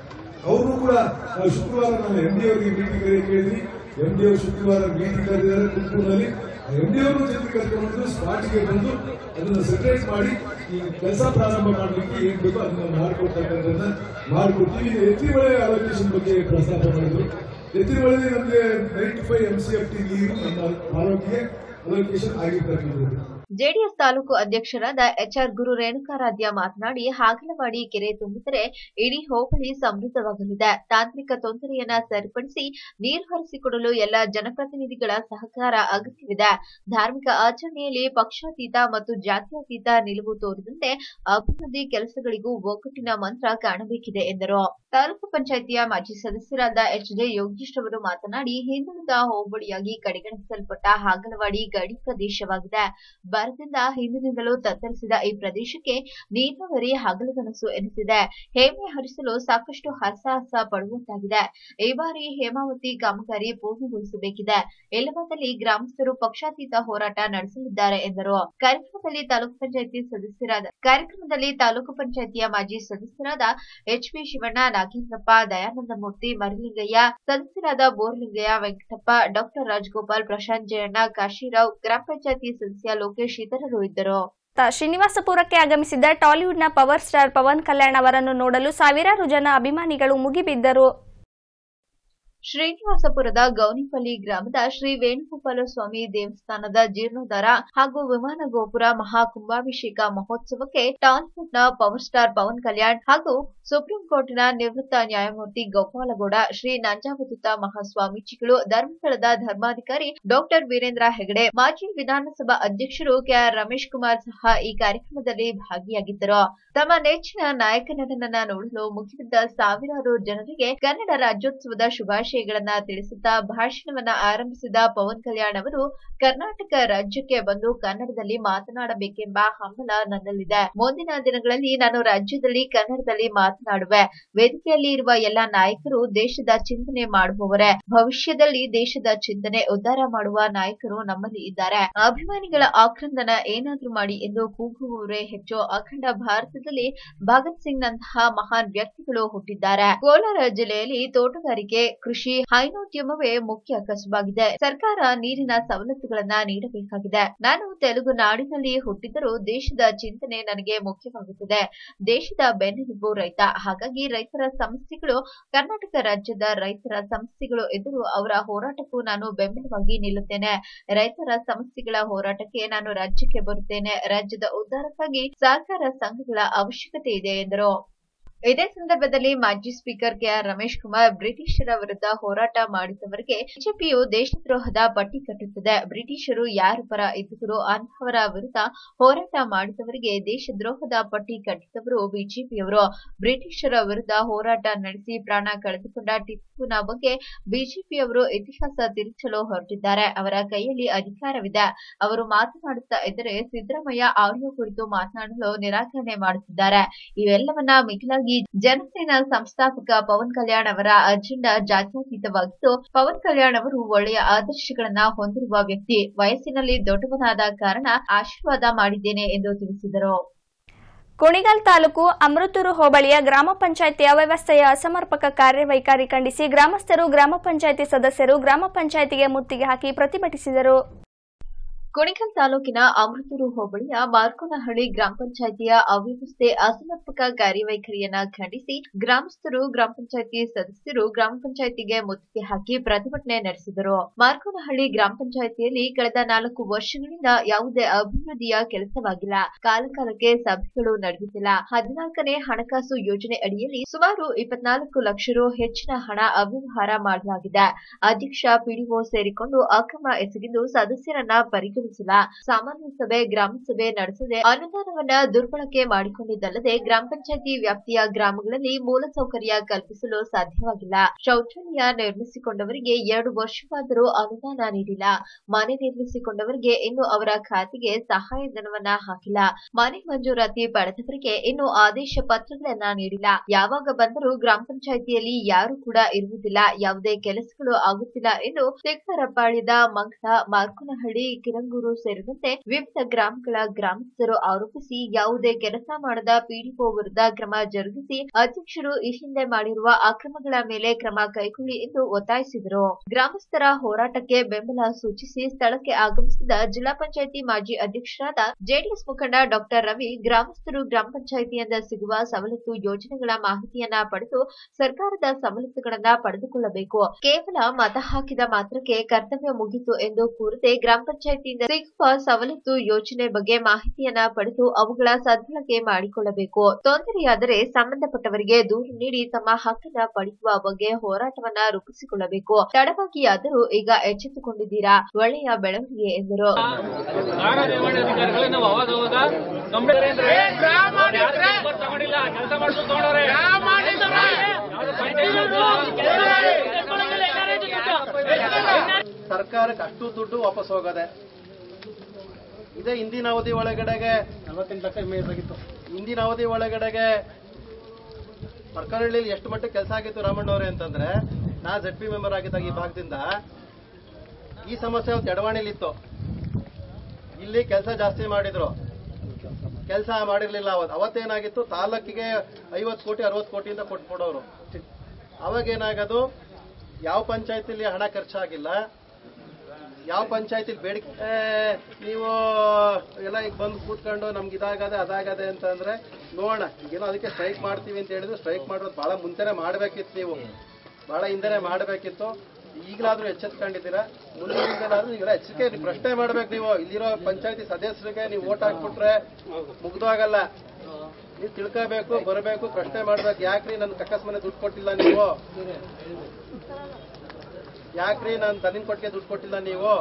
ಅವರು ಕೂಡ ನಾವು ಶುಕ್ರವಾರ ನಾವು ಎಂ ಡಿ ಅವರಿಗೆ ಮೀಟಿಂಗ್ ಕೇಳಿದ್ವಿ ಎಂ ಡಿ ಅವರು ಶುಕ್ರವಾರ ಮೀಟಿಂಗ್ ಕರೆದಿದ್ದಾರೆ ತುಮಕೂರಿನಲ್ಲಿ ಎಂ ಡಿ ಅವರು ಜೊತೆ ಕರ್ಕೊಂಡು ಸ್ಪಾಟ್ಗೆ ಬಂದು ಅದನ್ನು ಸೆಪರೇಟ್ ಮಾಡಿ ಈ ಕೆಲಸ ಪ್ರಾರಂಭ ಮಾಡಲಿಕ್ಕೆ ಏನ್ ಬೇಕೋ ಅದನ್ನ ಮಾಡಿಕೊಡ್ತಕ್ಕಂಥದ್ದನ್ನ ಮಾಡಿಕೊಡ್ತೀವಿ ಇದು ಎತ್ತಿಮಳೆ ಅಲೋಕೇಶನ್ ಬಗ್ಗೆ ಪ್ರಸ್ತಾಪ ಮಾಡಿದ್ರು ಎತ್ತಿಮಳೆ ನಮಗೆ ninety five M C F T ನೀರು ನಮ್ಮ ಆರೋಗ್ಯ ಅಲೋಕೇಶನ್ ಆಗಿರ್ತಕ್ಕಂಥದ್ದು ಜೆಡಿಎಸ್ ತಾಲೂಕು ಅಧ್ಯಕ್ಷರಾದ ಎಚ್ಆರ್ ಗುರು ರೇಣುಕಾರಾಧ್ಯ ಮಾತನಾಡಿ ಹಾಗಲವಾಡಿ ಕೆರೆ ತುಂಬಿದರೆ ಇಡೀ ಹೋಬಳಿ ಸಮೃದ್ಧವಾಗಲಿದೆ ತಾಂತ್ರಿಕ ತೊಂದರೆಯನ್ನ ಸರಿಪಡಿಸಿ ನೀರು ಹರಿಸಿಕೊಡಲು ಎಲ್ಲ ಜನಪ್ರತಿನಿಧಿಗಳ ಸಹಕಾರ ಅಗತ್ಯವಿದೆ ಧಾರ್ಮಿಕ ಆಚರಣೆಯಲ್ಲಿ ಪಕ್ಷಾತೀತ ಮತ್ತು ಜಾತ್ಯತೀತ ನಿಲುವು ತೋರಿದಂತೆ ಅಭಿವೃದ್ಧಿ ಕೆಲಸಗಳಿಗೂ ಒಗ್ಗಟ್ಟಿನ ಮಂತ್ರ ಕಾಣಬೇಕಿದೆ ಎಂದರು ತಾಲೂಕು ಪಂಚಾಯಿತಿಯ ಮಾಜಿ ಸದಸ್ಯರಾದ ಎಚ್ ಜೆ ಯೋಗೀಶ್ ಅವರು ಮಾತನಾಡಿ ಹಿಂದುಳಿದ ಹೋಬಳಿಯಾಗಿ ಕಡೆಗಣಿಸಲ್ಪಟ್ಟ ಹಾಗಲವಾಡಿ ಗಡಿ ಪ್ರದೇಶವಾಗಿದೆ ಬರದಿಂದ ಹಿಂದಿನಿಂದಲೂ ತತ್ತರಿಸಿದ ಈ ಪ್ರದೇಶಕ್ಕೆ ನೀರಾವರಿ ಹಗಲುಗನಸು ಎನಿಸಿದೆ ಹೇಮೆ ಹರಿಸಲು ಸಾಕಷ್ಟು ಹರಸಾಹಸ ಪಡುವಂತಾಗಿದೆ ಈ ಬಾರಿ ಹೇಮಾವತಿ ಕಾಮಗಾರಿ ಪೂರ್ಣಗೊಳಿಸಬೇಕಿದೆ ಇಲ್ಲವಾದಲ್ಲಿ ಗ್ರಾಮಸ್ಥರು ಪಕ್ಷಾತೀತ ಹೋರಾಟ ನಡೆಸಲಿದ್ದಾರೆ ಎಂದರು ಕಾರ್ಯಕ್ರಮದಲ್ಲಿ ತಾಲೂಕು ಪಂಚಾಯಿತಿ ಸದಸ್ಯರಾದ ಕಾರ್ಯಕ್ರಮದಲ್ಲಿ ತಾಲೂಕು ಪಂಚಾಯಿತಿಯ ಮಾಜಿ ಸದಸ್ಯರಾದ ಎಚ್ ಪಿ ಶಿವಣ್ಣ ನಾಗೇಂದ್ರಪ್ಪ ದಯಾನಂದಮೂರ್ತಿ ಮರಿಲಿಂಗಯ್ಯ ಸದಸ್ಯರಾದ ಬೋರ್ಲಿಂಗಯ್ಯ ವೆಂಕಟಪ್ಪ ಡಾಕ್ಟರ್ ರಾಜಗೋಪಾಲ್ ಪ್ರಶಾಂತ್ ಜಯಣ್ಣ ಕಾಶಿರಾವ್ ಗ್ರಾಮ ಪಂಚಾಯಿತಿ ಸದಸ್ಯ ಲೋಕೇಶ್ ಇತರರು ಇದ್ದರು ತ- ಶ್ರೀನಿವಾಸಪುರಕ್ಕೆ ಆಗಮಿಸಿದ್ದ ಟಾಲಿವುಡ್ನ ಪವರ್ ಸ್ಟಾರ್ ಪವನ್ ಕಲ್ಯಾಣ್ ಅವರನ್ನು ನೋಡಲು ಸಾವಿರಾರು ಜನ ಅಭಿಮಾನಿಗಳು ಮುಗಿಬಿದ್ದರು ಶ್ರೀನಿವಾಸಪುರದ ಗೌನಿಪಲ್ಲಿ ಗ್ರಾಮದ ಶ್ರೀ ವೇಣುಗೋಪಾಲ ಸ್ವಾಮಿ ದೇವಸ್ಥಾನದ ಜೀರ್ಣೋದ್ಧಾರ ಹಾಗೂ ವಿಮಾನ ಗೋಪುರ ಮಹಾ ಕುಂಭಾಭಿಷೇಕ ಮಹೋತ್ಸವಕ್ಕೆ ಟಾಲಿವುಡ್ನ ಪವರ್ ಸ್ಟಾರ್ ಪವನ್ ಕಲ್ಯಾಣ್ ಹಾಗೂ ಸುಪ್ರೀಂ ಕೋರ್ಟ್ನ ನಿವೃತ್ತ ನ್ಯಾಯಮೂರ್ತಿ ಗೋಪಾಲಗೌಡ ಶ್ರೀ ನಂಜಾವತುತ ಮಹಾಸ್ವಾಮೀಜಿಗಳು ಧರ್ಮಸ್ಥಳದ ಧರ್ಮಾಧಿಕಾರಿ ಡಾಕ್ಟರ್ ವೀರೇಂದ್ರ ಹೆಗಡೆ ಮಾಜಿ ವಿಧಾನಸಭಾ ಅಧ್ಯಕ್ಷರು ಕೆಆರ್ ರಮೇಶ್ ಕುಮಾರ್ ಸಹ ಈ ಕಾರ್ಯಕ್ರಮದಲ್ಲಿ ಭಾಗಿಯಾಗಿದ್ದರು ತಮ್ಮ ನೆಚ್ಚಿನ ನಾಯಕ ನಟನನ್ನ ನೋಡಲು ಮುಗಿಬಿದ್ದ ಸಾವಿರಾರು ಜನರಿಗೆ ಕನ್ನಡ ರಾಜ್ಯೋತ್ಸವದ ಶುಭಾಶಯಗಳನ್ನ ತಿಳಿಸುತ್ತಾ ಭಾಷಣವನ್ನ ಆರಂಭಿಸಿದ ಪವನ್ ಕಲ್ಯಾಣ್ ಅವರು ಕರ್ನಾಟಕ ರಾಜ್ಯಕ್ಕೆ ಬಂದು ಕನ್ನಡದಲ್ಲಿ ಮಾತನಾಡಬೇಕೆಂಬ ಹಂಬಲ ನನ್ನಲ್ಲಿದೆ ಮುಂದಿನ ದಿನಗಳಲ್ಲಿ ನಾನು ರಾಜ್ಯದಲ್ಲಿ ಕನ್ನಡದಲ್ಲಿ ಮಾತನಾಡುವೆ ವೇದಿಕೆಯಲ್ಲಿ ಇರುವ ಎಲ್ಲಾ ನಾಯಕರು ದೇಶದ ಚಿಂತನೆ ಮಾಡುವವರೇ ಭವಿಷ್ಯದಲ್ಲಿ ದೇಶದ ಚಿಂತನೆ ಉದ್ಧಾರ ಮಾಡುವ ನಾಯಕರು ನಮ್ಮಲ್ಲಿ ಇದ್ದಾರೆ ಅಭಿಮಾನಿಗಳ ಆಕ್ರಂದನ ಏನಾದ್ರೂ ಮಾಡಿ ಎಂದು ಕೂಗುವವರೇ ಹೆಚ್ಚು ಅಖಂಡ ಭಾರತದಲ್ಲಿ ಭಗತ್ ಸಿಂಗ್ ನಂತಹ ಮಹಾನ್ ವ್ಯಕ್ತಿಗಳು ಹುಟ್ಟಿದ್ದಾರೆ ಕೋಲಾರ ಜಿಲ್ಲೆಯಲ್ಲಿ ತೋಟಗಾರಿಕೆ ಕೃಷಿ ಹೈನೋದ್ಯಮವೇ ಮುಖ್ಯ ಕಸುಬಾಗಿದೆ ಸರ್ಕಾರ ನೀರಿನ ಸವಲತ್ತುಗಳನ್ನ ನೀಡಬೇಕಾಗಿದೆ ನಾನು ತೆಲುಗು ನಾಡಿನಲ್ಲಿ ಹುಟ್ಟಿದರೂ ದೇಶದ ಚಿಂತನೆ ನನಗೆ ಮುಖ್ಯವಾಗುತ್ತದೆ ದೇಶದ ಬೆನ್ನೆಲುಬು ರೈತ ಹಾಗಾಗಿ ರೈತರ ಸಮಸ್ಯೆಗಳು ಕರ್ನಾಟಕ ರಾಜ್ಯದ ರೈತರ ಸಮಸ್ಯೆಗಳು ಎದುರು ಅವರ ಹೋರಾಟಕ್ಕೂ ನಾನು ಬೆಂಬಲವಾಗಿ ನಿಲ್ಲುತ್ತೇನೆ ರೈತರ ಸಮಸ್ಯೆಗಳ ಹೋರಾಟಕ್ಕೆ ನಾನು ರಾಜ್ಯಕ್ಕೆ ಬರುತ್ತೇನೆ ರಾಜ್ಯದ ಉದ್ಧಾರಕ್ಕಾಗಿ ಸಹಕಾರ ಸಂಘಗಳ ಅವಶ್ಯಕತೆ ಇದೆ ಎಂದರು ಇದೇ ಸಂದರ್ಭದಲ್ಲಿ ಮಾಜಿ ಸ್ಪೀಕರ್ ಕೆಆರ್ ರಮೇಶ್ ಕುಮಾರ್ ಬ್ರಿಟಿಷರ ವಿರುದ್ಧ ಹೋರಾಟ ಮಾಡಿದವರಿಗೆ ಬಿಜೆಪಿಯು ದೇಶದ್ರೋಹದ ಪಟ್ಟಿ ಕಟ್ಟುತ್ತದೆ ಬ್ರಿಟಿಷರು ಯಾರ ಪರ ಇದ್ದರು ಅಂತಹವರ ವಿರುದ್ಧ ಹೋರಾಟ ಮಾಡಿದವರಿಗೆ ದೇಶದ್ರೋಹದ ಪಟ್ಟಿ ಕಟ್ಟಿದವರು ಬಿಜೆಪಿಯವರು ಬ್ರಿಟಿಷರ ವಿರುದ್ಧ ಹೋರಾಟ ನಡೆಸಿ ಪ್ರಾಣ ಕಳೆದುಕೊಂಡ ಟಿಪ್ಪುನ ಬಗ್ಗೆ ಬಿಜೆಪಿಯವರು ಇತಿಹಾಸ ತಿರುಚಲು ಹೊರಟಿದ್ದಾರೆ ಅವರ ಕೈಯಲ್ಲಿ ಅಧಿಕಾರವಿದೆ ಅವರು ಮಾತನಾಡುತ್ತಾ ಇದ್ದರೆ ಸಿದ್ದರಾಮಯ್ಯ ಆಡಿಯೋ ಕುರಿತು ಮಾತನಾಡಲು ನಿರಾಕರಣೆ ಮಾಡುತ್ತಿದ್ದಾರೆ ಇವೆಲ್ಲವನ್ನ ಮಿಗಿಲಾಗಿ ಜನಸೇನಾ ಸಂಸ್ಥಾಪಕ ಪವನ್ ಕಲ್ಯಾಣ್ ಅವರ ಅಜೆಂಡಾ ಜಾತ್ಯತೀತವಾಗಿದ್ದು ಪವನ್ ಕಲ್ಯಾಣ್ ಅವರು ಒಳ್ಳೆಯ ಆದರ್ಶಗಳನ್ನ ಹೊಂದಿರುವ ವ್ಯಕ್ತಿ ವಯಸ್ಸಿನಲ್ಲಿ ದೊಡ್ಡವನಾದ ಕಾರಣ ಆಶೀರ್ವಾದ ಮಾಡಿದ್ದೇನೆ ಎಂದು ತಿಳಿಸಿದರು ಕುಣಿಗಲ್ ತಾಲೂಕು ಅಮೃತೂರು ಹೋಬಳಿಯ ಗ್ರಾಮ ಪಂಚಾಯಿತಿ ಅವ್ಯವಸ್ಥೆಯ ಅಸಮರ್ಪಕ ಕಾರ್ಯವೈಖರಿ ಖಂಡಿಸಿ ಗ್ರಾಮಸ್ಥರು ಗ್ರಾಮ ಪಂಚಾಯಿತಿ ಸದಸ್ಯರು ಗ್ರಾಮ ಪಂಚಾಯಿತಿಗೆ ಮುತ್ತಿಗೆ ಹಾಕಿ ಪ್ರತಿಭಟಿಸಿದರು ಕುಣಿಗಲ್ ತಾಲೂಕಿನ ಅಮೃತೂರು ಹೋಬಳಿಯ ಮಾರ್ಕೋನಹಳ್ಳಿ ಗ್ರಾಮ ಪಂಚಾಯಿತಿಯ ಅವ್ಯವಸ್ಥೆ ಅಸಮರ್ಪಕ ಕಾರ್ಯವೈಖರಿಯನ್ನ ಖಂಡಿಸಿ ಗ್ರಾಮಸ್ಥರು ಗ್ರಾಮ ಪಂಚಾಯಿತಿ ಸದಸ್ಯರು ಗ್ರಾಮ ಪಂಚಾಯಿತಿಗೆ ಮುತ್ತಿಗೆ ಹಾಕಿ ಪ್ರತಿಭಟನೆ ನಡೆಸಿದರು ಮಾರ್ಕೋನಹಳ್ಳಿ ಗ್ರಾಮ ಪಂಚಾಯಿತಿಯಲ್ಲಿ ಕಳೆದ ನಾಲ್ಕು ವರ್ಷಗಳಿಂದ ಯಾವುದೇ ಅಭಿವೃದ್ಧಿಯ ಕೆಲಸವಾಗಿಲ್ಲ ಕಾಲಕಾಲಕ್ಕೆ ಸಭೆಗಳು ನಡೆಯುತ್ತಿಲ್ಲ ಹದಿನಾಲ್ಕನೇ ಹಣಕಾಸು ಯೋಜನೆ ಅಡಿಯಲ್ಲಿ ಸುಮಾರು ಇಪ್ಪತ್ನಾಲ್ಕು ಲಕ್ಷ ರು ಹೆಚ್ಚಿನ ಹಣ ಅವ್ಯವಹಾರ ಮಾಡಲಾಗಿದೆ ಅಧ್ಯಕ್ಷ ಪಿಡಿಒ ಸೇರಿಕೊಂಡು ಅಕ್ರಮ ಎಸಗಿದ್ದು ಸದಸ್ಯರನ್ನ ಪರಿಗಣಿಸಿಲ್ಲ ಸಾಮಾನ್ಯ ಸಭೆ ಗ್ರಾಮ ಸಭೆ ನಡೆಸದೆ ಅನುದಾನವನ್ನ ದುರ್ಬಳಕೆ ಮಾಡಿಕೊಂಡಿದ್ದಲ್ಲದೆ ಗ್ರಾಮ ಪಂಚಾಯಿತಿ ವ್ಯಾಪ್ತಿಯ ಗ್ರಾಮಗಳಲ್ಲಿ ಮೂಲಸೌಕರ್ಯ ಕಲ್ಪಿಸಲು ಸಾಧ್ಯವಾಗಿಲ್ಲ ಶೌಚಾಲಯ ನಿರ್ಮಿಸಿಕೊಂಡವರಿಗೆ ಎರಡು ವರ್ಷವಾದರೂ ಅನುದಾನ ನೀಡಿಲ್ಲ ಮನೆ ನಿರ್ಮಿಸಿಕೊಂಡವರಿಗೆ ಇನ್ನು ಅವರ ಖಾತೆಗೆ ಸಹಾಯಧನವನ್ನ ಹಾಕಿಲ್ಲ ಮನೆ ಮಂಜೂರಾತಿ ಪಡೆದವರಿಗೆ ಇನ್ನು ಆದೇಶ ಪತ್ರಗಳನ್ನ ನೀಡಿಲ್ಲ ಯಾವಾಗ ಬಂದರೂ ಗ್ರಾಮ ಪಂಚಾಯಿತಿಯಲ್ಲಿ ಯಾರು ಕೂಡ ಇರುವುದಿಲ್ಲ ಯಾವುದೇ ಕೆಲಸಗಳು ಆಗುತ್ತಿಲ್ಲ ಎಂದು ತೆಕ್ಕರಪಾಳ್ಯದ ಮಂಗಳ ಮಾರ್ಕನಹಳ್ಳಿ ಕಿರಂಗೂರು ಸೇರಿದಂತೆ ವಿವಿಧ ಗ್ರಾಮಗಳ ಗ್ರಾಮಸ್ಥರು ಆರೋಪಿಸಿ ಯಾವುದೇ ಕೆಲಸ ಮಾಡದ ಪಿಡಿಒ ವಿರುದ್ಧ ಕ್ರಮ ಜರುಗಿಸಿ ಅಧ್ಯಕ್ಷರು ಈ ಹಿಂದೆ ಮಾಡಿರುವ ಅಕ್ರಮಗಳ ಮೇಲೆ ಕ್ರಮ ಕೈಗೊಳ್ಳಿ ಎಂದು ಒತ್ತಾಯಿಸಿದರು ಗ್ರಾಮಸ್ಥರ ಹೋರಾಟಕ್ಕೆ ಬೆಂಬಲ ಸೂಚಿಸಿ ಸ್ಥಳಕ್ಕೆ ಆಗಮಿಸಿದ ಜಿಲ್ಲಾ ಪಂಚಾಯಿತಿ ಮಾಜಿ ಅಧ್ಯಕ್ಷರಾದ ಜೆಡಿಎಸ್ ಮುಖಂಡ ಡಾಕ್ಟರ್ ರವಿ ಗ್ರಾಮಸ್ಥರು ಗ್ರಾಮ ಪಂಚಾಯಿತಿಯಿಂದ ಸಿಗುವ ಸವಲತ್ತು ಯೋಜನೆಗಳ ಮಾಹಿತಿಯನ್ನ ಪಡೆದು ಸರ್ಕಾರದ ಸವಲತ್ತುಗಳನ್ನ ಪಡೆದುಕೊಳ್ಳಬೇಕು ಕೇವಲ ಮತ ಹಾಕಿದ ಮಾತ್ರಕ್ಕೆ ಕರ್ತವ್ಯ ಮುಗಿತು ಎಂದು ಕೂರದೆ ಗ್ರಾಮ ಪಂಚಾಯಿತಿಯಿಂದ ಸಿಗುವ ಸವಲತ್ತು ಯೋಜನೆ ಬಗ್ಗೆ ಮಾಹಿತಿಯನ್ನ ಪಡೆದು ಅವುಗಳ ಸದ್ಬಳಕೆ ಮಾಡಿಕೊಳ್ಳಬೇಕು ತೊಂದರೆಯಾದರೆ ಸಂಬಂಧಪಟ್ಟವರಿಗೆ ದೂರು ನೀಡಿ ತಮ್ಮ ಹಕ್ಕನ್ನ ಪಡೆಯುವ ಬಗ್ಗೆ ಹೋರಾಟವನ್ನ ರೂಪಿಸಿಕೊಳ್ಳಬೇಕು ತಡವಾಗಿಯಾದರೂ ಈಗ ಎಚ್ಚೆತ್ತುಕೊಂಡಿದ್ದೀರಾ ಒಳ್ಳೆಯ ಬೆಳವಣಿಗೆ ಎಂದರು ನಾವು ಅವಾಗ ಅವಾಗ ಕಂಪ್ಲೇಂಟ್ ತಗೊಂಡಿಲ್ಲ ಕೆಲಸ ಮಾಡ್ಕೊಂಡು ತಗೊಂಡವ್ರೆ ಸರ್ಕಾರಕ್ಕೆ ಅಷ್ಟು ದುಡ್ಡು ವಾಪಸ್ ಹೋಗದೆ ಇದೇ ಹಿಂದಿನ ಅವಧಿ ಒಳಗಡೆಗೆ ನಲವತ್ತೆಂಟು ಲಕ್ಷ ಆಗಿತ್ತು ಹಿಂದಿನ ಅವಧಿ ಒಳಗಡೆಗೆ ಸರ್ಕಾರಹಳ್ಳಿಯಲ್ಲಿ ಎಷ್ಟು ಮಟ್ಟಿಗೆ ಕೆಲಸ ಆಗಿತ್ತು ರಾಮಣ್ಣವ್ರೆ ಅಂತಂದ್ರೆ ನಾ ಜೆಡ್ ಪಿ ಮೆಂಬರ್ ಆಗಿದ್ದಾಗ ಈ ಭಾಗದಿಂದ ಈ ಸಮಸ್ಯೆ ಅವತ್ತು ಎಡವಾಣಿಲಿತ್ತು ಇಲ್ಲಿ ಕೆಲಸ ಜಾಸ್ತಿ ಮಾಡಿದ್ರು ಕೆಲಸ ಮಾಡಿರ್ಲಿಲ್ಲ ಅವತ್ತು ಅವತ್ತೇನಾಗಿತ್ತು ತಾಲೂಕಿಗೆ ಐವತ್ತು ಕೋಟಿ ಅರವತ್ತು ಕೋಟಿಯಿಂದ ಕೊಟ್ಬಿಡೋರು ಅವಾಗ ಏನಾಗೋದು ಯಾವ ಪಂಚಾಯತಿಲಿ ಹಣ ಖರ್ಚಾಗಿಲ್ಲ ಯಾವ ಪಂಚಾಯತಿಲಿ ಬೇಡಿಕೆ ಏ, ನೀವು ಎಲ್ಲ ಈಗ ಬಂದು ಕೂತ್ಕೊಂಡು ನಮ್ಗೆ ಇದಾಗದೆ ಅದಾಗದೆ ಅಂತಂದ್ರೆ ನೋಡೋಣ ಈಗೇನೋ ಅದಕ್ಕೆ ಸ್ಟ್ರೈಕ್ ಮಾಡ್ತೀವಿ ಅಂತ ಹೇಳಿದ್ರು ಸ್ಟ್ರೈಕ್ ಮಾಡೋದು ಬಹಳ ಮುಂಚೆನೆ ಮಾಡಬೇಕಿತ್ತು ನೀವು ಬಹಳ ಹಿಂದೆನೆ ಮಾಡಬೇಕಿತ್ತು ಈಗಲಾದ್ರೂ ಎಚ್ಚೆತ್ಕೊಂಡಿದ್ದೀರಾ ಮುಂದಿನ ದಿನದಲ್ಲಾದ್ರೂ ನೀವೆಲ್ಲ ಎಚ್ಚರಿಕೆ ಪ್ರಶ್ನೆ ಮಾಡ್ಬೇಕು ನೀವು ಇಲ್ಲಿರೋ ಪಂಚಾಯತಿ ಸದಸ್ಯರಿಗೆ ನೀವು ಓಟ್ ಹಾಕ್ಬಿಟ್ರೆ ಮುಗ್ದೋಗಲ್ಲ ನೀವು ತಿಳ್ಕೋಬೇಕು ಬರಬೇಕು ಪ್ರಶ್ನೆ ಮಾಡ್ಬೇಕು ಯಾಕ್ರಿ ನನ್ ಕಕ್ಕಸ್ ಮನೆ ದುಡ್ಡು ಕೊಟ್ಟಿಲ್ಲ ನೀವು ಯಾಕ್ರಿ ನಾನು ತನ್ನಿನ ಕೊಟ್ಟಿಗೆ ದುಡ್ಡು ಕೊಟ್ಟಿಲ್ಲ ನೀವು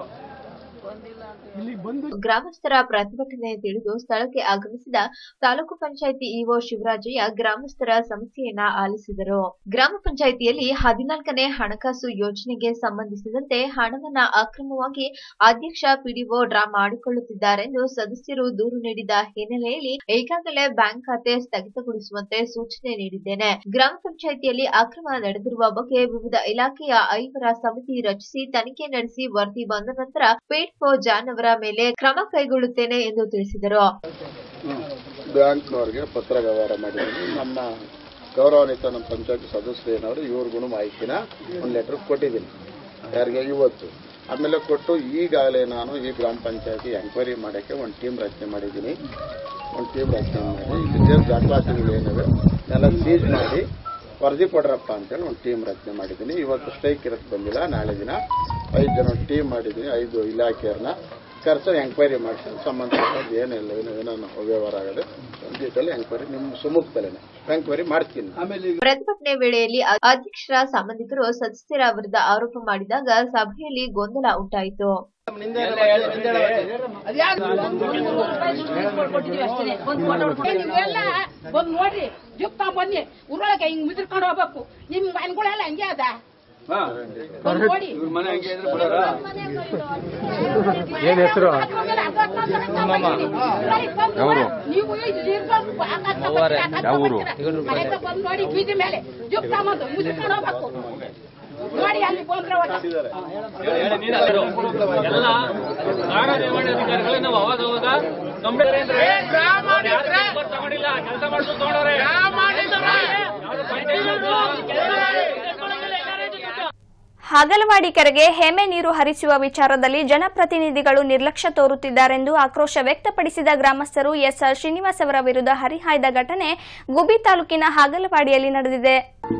ಗ್ರಾಮಸ್ಥರ ಪ್ರತಿಭಟನೆ ತಿಳಿದು ಸ್ಥಳಕ್ಕೆ ಆಗಮಿಸಿದ ತಾಲೂಕು ಪಂಚಾಯಿತಿ ಇಒ ಶಿವರಾಜಯ್ಯ ಗ್ರಾಮಸ್ಥರ ಸಮಸ್ಯೆಯನ್ನ ಆಲಿಸಿದರು ಗ್ರಾಮ ಪಂಚಾಯಿತಿಯಲ್ಲಿ ಹದಿನಾಲ್ಕನೇ ಹಣಕಾಸು ಯೋಜನೆಗೆ ಸಂಬಂಧಿಸಿದಂತೆ ಹಣವನ್ನ ಅಕ್ರಮವಾಗಿ ಅಧ್ಯಕ್ಷ ಪಿಡಿಒ ಡ್ರಾ ಮಾಡಿಕೊಳ್ಳುತ್ತಿದ್ದಾರೆಂದು ಸದಸ್ಯರು ದೂರು ನೀಡಿದ ಹಿನ್ನೆಲೆಯಲ್ಲಿ ಈಗಾಗಲೇ ಬ್ಯಾಂಕ್ ಖಾತೆ ಸ್ಥಗಿತಗೊಳಿಸುವಂತೆ ಸೂಚನೆ ನೀಡಿದ್ದೇನೆ ಗ್ರಾಮ ಪಂಚಾಯಿತಿಯಲ್ಲಿ ಅಕ್ರಮ ನಡೆದಿರುವ ಬಗ್ಗೆ ವಿವಿಧ ಇಲಾಖೆಯ ಐವರ ಸಮಿತಿ ರಚಿಸಿ ತನಿಖೆ ನಡೆಸಿ ವರದಿ ಬಂದ ನಂತರ ಪಿಡಿಒ ಜಾನ್ ಅವರ ಮೇಲೆ ಕ್ರಮ ಕೈಗೊಳ್ಳುತ್ತೇನೆ ಎಂದು ತಿಳಿಸಿದರು ಬ್ಯಾಂಕ್ನವ್ರಿಗೆ ಪತ್ರ ವ್ಯವಹಾರ ಮಾಡಿದ್ದೀನಿ ನಮ್ಮ ಗೌರವಾನ್ವಿತ ನಮ್ಮ ಪಂಚಾಯತ್ ಸದಸ್ಯರು ಏನವರು ಇವ್ರಿಗೂ ಮಾಹಿತಿನ ಒಂದು ಲೆಟರ್ ಕೊಟ್ಟಿದ್ದೀನಿ ಯಾರಿಗೆ ಇವತ್ತು ಆಮೇಲೆ ಕೊಟ್ಟು ಈಗಾಗಲೇ ನಾನು ಈ ಗ್ರಾಮ ಪಂಚಾಯತಿ ಎಂಕ್ವೈರಿ ಮಾಡೋಕ್ಕೆ ಒಂದು ಟೀಮ್ ರಚನೆ ಮಾಡಿದ್ದೀನಿ ಒಂದು ಟೀಮ್ ರಚನೆ ಮಾಡಿ ಇಲ್ಲಿ ದಾಖಲಾತಿಗಳು ಏನಿವೆ ಎಲ್ಲ ಸೀಜ್ ಮಾಡಿ ವರದಿ ಕೊಡ್ರಪ್ಪ ಅಂತೇಳಿ ಒಂದು ಟೀಮ್ ರಚನೆ ಮಾಡಿದ್ದೀನಿ ಇವತ್ತು ಸ್ಟ್ರೈಕ್ ಇರಕ್ಕೆ ಬಂದಿಲ್ಲ ನಾಳೆ ದಿನ ಐದು ಜನ ಟೀಮ್ ಮಾಡಿದ್ದೀನಿ ಐದು ಇಲಾಖೆಯವ್ರನ್ನ ಕರೆಸೋ ಎಂಕ್ವೈರಿ ಮಾಡಿಸಿ ಸಂಬಂಧಪಟ್ಟದ್ದು ಏನಿಲ್ಲ ಏನೋ ಏನೋ ಅವ್ಯವಹಾರ ಆಗದೆ ಡೀಟೇಲ್ ಎಂಕ್ವೈರಿ ನಿಮ್ಮ ಸುಮುಖದಲ್ಲೇ ಎಂಕ್ವೈರಿ ಮಾಡ್ತೀನಿ ಪ್ರತಿಭಟನೆ ವೇಳೆಯಲ್ಲಿ ಅ- ಅಧ್ಯಕ್ಷರ ಸಂಬಂಧಿಕರು ಸದಸ್ಯರ ವಿರುದ್ಧ ಆರೋಪ ಮಾಡಿದಾಗ ಸಭೆಯಲ್ಲಿ ಗೊಂದಲ ಉಂಟಾಯಿತು ನೀವೆಲ್ಲ ಬಂದ್ ನೋಡ್ರಿ ಜುಪ್ತಾ ಬನ್ನಿ ಊರೊಳಗೆ ಹಿಂಗ್ ಮಿದ್ರಕೊಂಡು ಹೋಗ್ಬೇಕು ನಿಮ್ ಮನೆಗಳೆಲ್ಲ ಹಂಗೆ ಅದ ಬಂದ್ ನೋಡಿ ಏನ್ ಹೆಸರು ಯಾವ್ರು? ನೀವು ಇಲ್ಲಿ ಇರ್ಬೇಕು, ಆಕಾಶ ಅವ್ವಾರೆ. ಆಕಾಶ ಯಾವ ಊರು? ಬರ್ತೀರ. ಮನೆಗೆ ಬಂದ್ ನೋಡಿ ಬೀದಿ ಮೇಲೆ ಜುಪ್ತಾ ಬಂದು ಮುದ್ಕೊಂಡು ಹೋಗ್ಬೇಕು ನೋಡಿ ಅಲ್ಲಿ ಬಂದ್ರೆ ಎಲ್ಲ ನಾಡ ನಿರ್ವಹಣೆ ಅಧಿಕಾರಿಗಳೇ ನಾವು ಅವಾಗ ಅವಾಗ ಕಂಪ್ಲೇಂಟ್ ತಗೊಂಡಿಲ್ಲ ಕೆಲಸ ಮಾಡ್ಕೊಂಡು ತಗೊಂಡವ್ರೆ ಯಾವ್ದು ಹಾಗಲವಾಡಿ ಕೆರೆಗೆ ಹೇಮೆ ನೀರು ಹರಿಸುವ ವಿಚಾರದಲ್ಲಿ ಜನಪ್ರತಿನಿಧಿಗಳು ನಿರ್ಲಕ್ಷ್ಯ ತೋರುತ್ತಿದ್ದಾರೆಂದು ಆಕ್ರೋಶ ವ್ಯಕ್ತಪಡಿಸಿದ ಗ್ರಾಮಸ್ಥರು ಎಸ್ಆರ್ ಶ್ರೀನಿವಾಸ್ ಅವರ ವಿರುದ್ಧ ಹರಿಹಾಯ್ದ ಘಟನೆ ಗುಬಿ ತಾಲೂಕಿನ ಹಾಗಲವಾಡಿಯಲ್ಲಿ ನಡೆದಿದೆ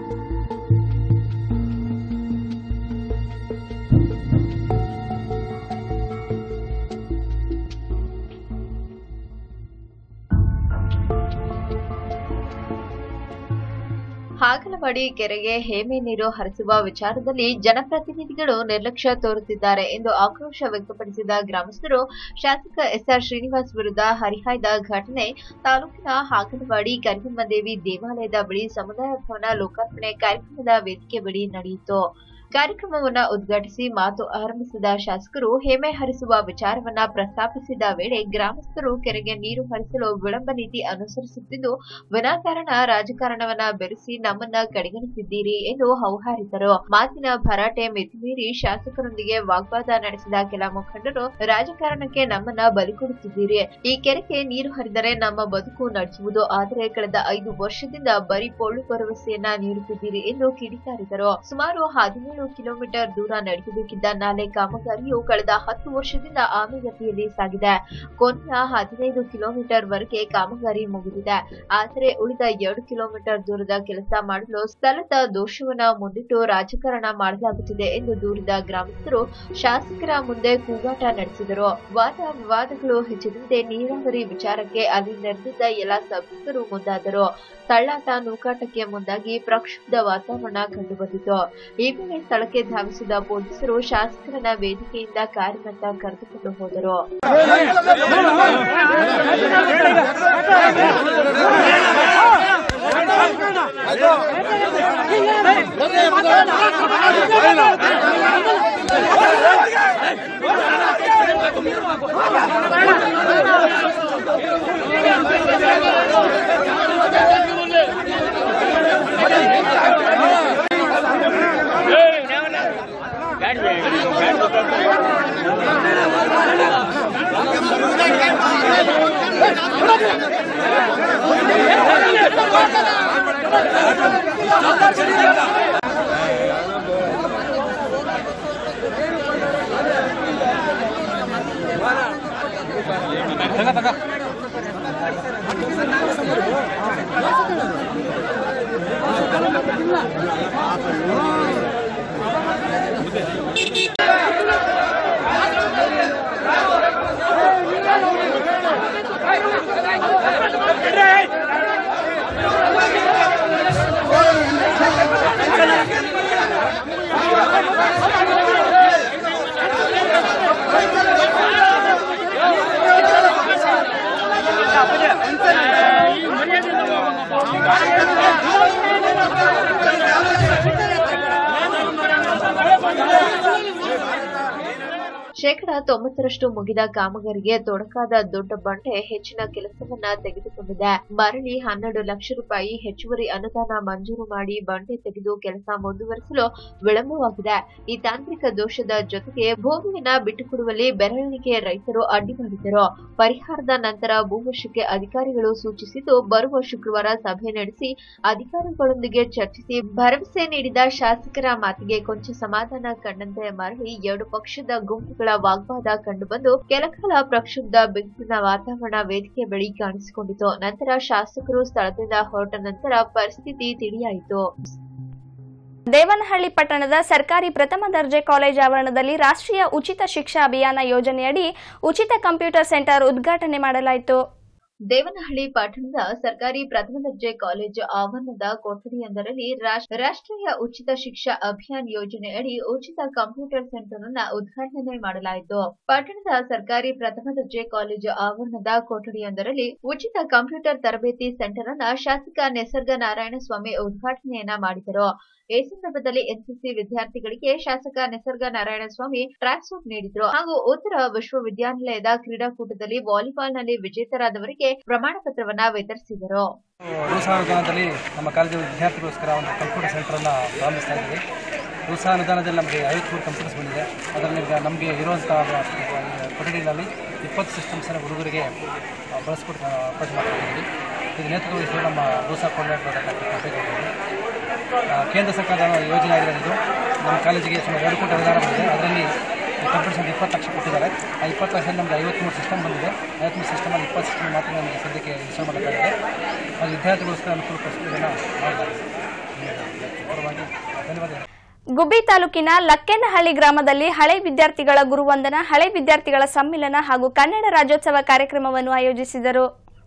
ಹಾಗಲವಾಡಿ ಕೆರೆಗೆ ಹೇಮೆ ನೀರು ಹರಿಸುವ ವಿಚಾರದಲ್ಲಿ ಜನಪ್ರತಿನಿಧಿಗಳು ನಿರ್ಲಕ್ಷ್ಯ ತೋರುತ್ತಿದ್ದಾರೆ ಎಂದು ಆಕ್ರೋಶ ವ್ಯಕ್ತಪಡಿಸಿದ ಗ್ರಾಮಸ್ಥರು ಶಾಸಕ ಎಸ್ಆರ್ ಶ್ರೀನಿವಾಸ್ ವಿರುದ್ಧ ಹರಿಹಾಯ್ದ ಘಟನೆ ತಾಲೂಕಿನ ಹಾಗಲವಾಡಿ ಕರಿಯಮ್ಮದೇವಿ ದೇವಾಲಯದ ಬಳಿ ಸಮುದಾಯ ಭವನ ಲೋಕಾರ್ಪಣೆ ಕಾರ್ಯಕ್ರಮದ ವೇದಿಕೆ ಬಳಿ ನಡೆಯಿತು ಕಾರ್ಯಕ್ರಮವನ್ನ ಉದ್ಘಾಟಿಸಿ ಮಾತು ಆರಂಭಿಸಿದ ಶಾಸಕರು ಹೇಮೆ ಹರಿಸುವ ವಿಚಾರವನ್ನ ಪ್ರಸ್ತಾಪಿಸಿದ ವೇಳೆ ಗ್ರಾಮಸ್ಥರು ಕೆರೆಗೆ ನೀರು ಹರಿಸಲು ವಿಳಂಬ ನೀತಿ ಅನುಸರಿಸುತ್ತಿದ್ದು ವಿನಾಕಾರಣ ರಾಜಕಾರಣವನ್ನ ಬೆರೆಸಿ ನಮ್ಮನ್ನ ಕಡೆಗಣಿಸಿದ್ದೀರಿ ಎಂದು ಹೌಹಾರಿದರು ಮಾತಿನ ಭರಾಟೆ ಮಿತಿಮೀರಿ ಶಾಸಕರೊಂದಿಗೆ ವಾಗ್ವಾದ ನಡೆಸಿದ ಕೆಲ ಮುಖಂಡರು ರಾಜಕಾರಣಕ್ಕೆ ನಮ್ಮನ್ನ ಬಲಿಕೊಡುತ್ತಿದ್ದೀರಿ ಈ ಕೆರೆಗೆ ನೀರು ಹರಿದರೆ ನಮ್ಮ ಬದುಕು ನಡೆಸುವುದು ಆದರೆ ಕಳೆದ ಐದು ವರ್ಷದಿಂದ ಬರೀ ಪೊಳ್ಳು ಭರವಸೆಯನ್ನ ನೀಡುತ್ತಿದ್ದೀರಿ ಎಂದು ಕಿಡಿಕಾರಿದರು ಸುಮಾರು ಹದಿನೇಳು ಕಿಲೋಮೀಟರ್ ದೂರ ನಡೆಯಬೇಕಿದ್ದ ನಾಲೆ ಕಾಮಗಾರಿಯು ಕಳೆದ ಹತ್ತು ವರ್ಷದಿಂದ ಆಮೆಗತಿಯಲ್ಲಿ ಸಾಗಿದೆ ಕೊನೆಯ ಹದಿನೈದು ಕಿಲೋಮೀಟರ್ ವರೆಗೆ ಕಾಮಗಾರಿ ಮುಗಿದಿದೆ ಆದರೆ ಉಳಿದ ಎರಡು ಕಿಲೋಮೀಟರ್ ದೂರದ ಕೆಲಸ ಮಾಡಲು ಸ್ಥಳದ ದೋಷವನ್ನ ಮುಂದಿಟ್ಟು ರಾಜಕಾರಣ ಮಾಡಲಾಗುತ್ತಿದೆ ಎಂದು ದೂರಿದ ಗ್ರಾಮಸ್ಥರು ಶಾಸಕರ ಮುಂದೆ ಕೂಗಾಟ ನಡೆಸಿದರು ವಾದ ವಿವಾದಗಳು ಹೆಚ್ಚಿದಂತೆ ನೀರಾವರಿ ವಿಚಾರಕ್ಕೆ ಅಲ್ಲಿ ನೆರೆದಿದ್ದ ಎಲ್ಲ ಸಭ್ಯರು ಮುಂದಾದರು ತಳ್ಳಾಟ ನೂಕಾಟಕ್ಕೆ ಮುಂದಾಗಿ ಪ್ರಕ್ಷುಬ್ಧ ವಾತಾವರಣ ಕಂಡುಬಂದಿತು ಈ ವೇಳೆ ಸ್ಥಳಕ್ಕೆ ಧಾವಿಸಿದ ಪೊಲೀಸರು ಶಾಸಕರನ್ನ ವೇದಿಕೆಯಿಂದ ಕಾರ್ಯಕರ್ತ ಕರೆದುಕೊಂಡು ಹೋದರು ಶೇಕಡ ತೊಂಬತ್ತರಷ್ಟು ಮುಗಿದ ಕಾಮಗಾರಿಗೆ ತೊಡಕಾದ ದೊಡ್ಡ ಬಂಡೆ ಹೆಚ್ಚಿನ ಕೆಲಸವನ್ನ ತೆಗೆದುಕೊಂಡಿದೆ ಮರಳಿ ಹನ್ನೆರಡು ಲಕ್ಷ ರೂಪಾಯಿ ಹೆಚ್ಚುವರಿ ಅನುದಾನ ಮಂಜೂರು ಮಾಡಿ ಬಂಡೆ ತೆಗೆದು ಕೆಲಸ ಮುಂದುವರಿಸಲು ವಿಳಂಬವಾಗಿದೆ ಈ ತಾಂತ್ರಿಕ ದೋಷದ ಜೊತೆಗೆ ಭೂಮಿಯನ್ನ ಬಿಟ್ಟುಕೊಡುವಲ್ಲಿ ಬೆರಳಿಗೆ ರೈತರು ಅಡ್ಡಿ ಮಾಡಿದ್ದರು ಪರಿಹಾರದ ನಂತರ ಭೂವಶಕ್ಕೆ ಅಧಿಕಾರಿಗಳು ಸೂಚಿಸಿದ್ದು ಬರುವ ಶುಕ್ರವಾರ ಸಭೆ ನಡೆಸಿ ಅಧಿಕಾರಿಗಳೊಂದಿಗೆ ಚರ್ಚಿಸಿ ಭರವಸೆ ನೀಡಿದ ಶಾಸಕರ ಮಾತಿಗೆ ಕೊಂಚ ಸಮಾಧಾನ ಕಂಡಂತೆ ಮರಳಿ ಎರಡು ಪಕ್ಷದ ಗುಂಪುಗಳ ವಾಗ್ವಾದ ಕಂಡುಬಂದು ಕೆಲಕಾಲ ಪ್ರಕ್ಷುಬ್ಧ ಬಿಗುವಿನ ವಾತಾವರಣ ವೇದಿಕೆ ಬಳಿ ಕಾಣಿಸಿಕೊಂಡಿತು ನಂತರ ಶಾಸಕರು ಸ್ಥಳದಿಂದ ಹೊರಟ ನಂತರ ಪರಿಸ್ಥಿತಿ ತಿಳಿಯಾಯಿತು ದೇವನಹಳ್ಳಿ ಪಟ್ಟಣದ ಸರ್ಕಾರಿ ಪ್ರಥಮ ದರ್ಜೆ ಕಾಲೇಜ್ ಆವರಣದಲ್ಲಿ ರಾಷ್ಟ್ರೀಯ ಉಚಿತ ಶಿಕ್ಷಾ ಅಭಿಯಾನ ಯೋಜನೆಯಡಿ ಉಚಿತ ಕಂಪ್ಯೂಟರ್ ಸೆಂಟರ್ ಉದ್ಘಾಟನೆ ಮಾಡಲಾಯಿತು ದೇವನಹಳ್ಳಿ ಪಟ್ಟಣದ ಸರ್ಕಾರಿ ಪ್ರಥಮ ದರ್ಜೆ ಕಾಲೇಜು ಆವರಣದ ಕೊಠಡಿಯೊಂದರಲ್ಲಿ ರಾಷ್- ರಾಷ್ಟ್ರೀಯ ಉಚಿತ ಶಿಕ್ಷಾ ಅಭಿಯಾನ್ ಯೋಜನೆಯಡಿ ಉಚಿತ ಕಂಪ್ಯೂಟರ್ ಸೆಂಟರ್ ಅನ್ನ ಉದ್ಘಾಟನೆ ಮಾಡಲಾಯಿತು ಪಟ್ಟಣದ ಸರ್ಕಾರಿ ಪ್ರಥಮ ದರ್ಜೆ ಕಾಲೇಜು ಆವರಣದ ಕೊಠಡಿಯೊಂದರಲ್ಲಿ ಉಚಿತ ಕಂಪ್ಯೂಟರ್ ತರಬೇತಿ ಸೆಂಟರ್ ಅನ್ನ ಶಾಸಕ ನಿಸರ್ಗ ನಾರಾಯಣಸ್ವಾಮಿ ಉದ್ಘಾಟನೆಯನ್ನ ಮಾಡಿದರು ಈ ಸಂದರ್ಭದಲ್ಲಿ ಎನ್ಸಿಸಿ ವಿದ್ಯಾರ್ಥಿಗಳಿಗೆ ಶಾಸಕ ನಿಸರ್ಗ ನಾರಾಯಣಸ್ವಾಮಿ ಟ್ರ್ಯಾಕ್ ಸೂಟ್ ನೀಡಿದ್ರು ಹಾಗೂ ಉತ್ತರ ವಿಶ್ವವಿದ್ಯಾನಿಲಯದ ಕ್ರೀಡಾಕೂಟದಲ್ಲಿ ವಾಲಿಬಾಲ್ನಲ್ಲಿ ವಿಜೇತರಾದವರಿಗೆ ಪ್ರಮಾಣ ಪತ್ರವನ್ನ ವಿತರಿಸಿದರು ರೂಸಾ ಅನುದಾನದಲ್ಲಿ ನಮ್ಮ ಕಾಲೇಜು ವಿದ್ಯಾರ್ಥಿಗೋಸ್ಕರ ಒಂದು ಕಂಪ್ಯೂಟರ್ ಸೆಂಟರನ್ನು ಪ್ರಾರಂಭಿಸ್ತಾ ಇದ್ದೀವಿ ರೂಸಾ ಅನುದಾನದಲ್ಲಿ ನಮಗೆ ಐವತ್ಮೂರು ಕಂಪ್ಯೂಟರ್ಸ್ ಬಂದಿದೆ ಅದರಲ್ಲಿ ಈಗ ನಮಗೆ ಇರುವಂಥ ಕೊಠಡಿಗಳಲ್ಲಿ ಇಪ್ಪತ್ತು ಸಿಸ್ಟಮ್ಸನ್ನು ಹುಡುಗರಿಗೆ ಆ, ಬಳಸ್ಕೊಟ್ಟು ನಾವು ಅವಕಾಶ ಮಾಡ್ಕೊಂಡಿದ್ದೀವಿ ಇದು ನೇತೃತ್ವ ವಹಿಸಿದ್ದು ನಮ್ಮ ರೂಸಾ ಕೋಆರ್ಡಿನೇಟರ್ ಕೇಂದ್ರ ಸರ್ಕಾರದ ಯೋಜನೆ ಆಗಿರೋದು ನಮ್ಮ ಕಾಲೇಜಿಗೆ ಸುಮಾರು ಎರಡು ಕೋಟಿ ಅನುದಾನ ಬಂದಿದೆ ಅದರಲ್ಲಿ ಕಂಪ್ಯೂಟರ್ ಸೆಂಟರ್ ಇಪ್ಪತ್ತು ಲಕ್ಷ ಕೊಟ್ಟಿದ್ದಾರೆ ಆ ಇಪ್ಪತ್ತು ಲಕ್ಷದಲ್ಲಿ ನಮಗೆ ಐವತ್ಮೂರು ಸಿಸ್ಟಮ್ ಬಂದಿದೆ ಐವತ್ಮೂರು ಸಿಸ್ಟಮಲ್ಲಿ ಇಪ್ಪತ್ತು ಸಿಸ್ಟಮ್ ಮಾತ್ರ ನಮಗೆ ಸದ್ಯಕ್ಕೆ ಇನ್ಸ್ಟಾಲ್ ಮಾಡಬೇಕಾಗಿದೆ ಅದು ವಿದ್ಯಾರ್ಥಿಗೋಸ್ಕರ ಅನುಕೂಲಕ್ಕೋಸ್ಕರ ಇದನ್ನು ಮಾಡಲಾಗಿದೆ ಪರವಾಗಿ ಧನ್ಯವಾದಗಳು ಗುಬ್ಬಿ ತಾಲೂಕಿನ ಲಕ್ಕೇನಹಳ್ಳಿ ಗ್ರಾಮದಲ್ಲಿ ಹಳೆ ವಿದ್ಯಾರ್ಥಿಗಳ ಗುರುವಂದನ ಹಳೆ ವಿದ್ಯಾರ್ಥಿಗಳ ಸಮ್ಮಿಲನ ಹಾಗೂ ಕನ್ನಡ ರಾಜ್ಯೋತ್ಸವ ಕಾರ್ಯಕ್ರಮವನ್ನು ಆಯೋಜಿಸಿದರು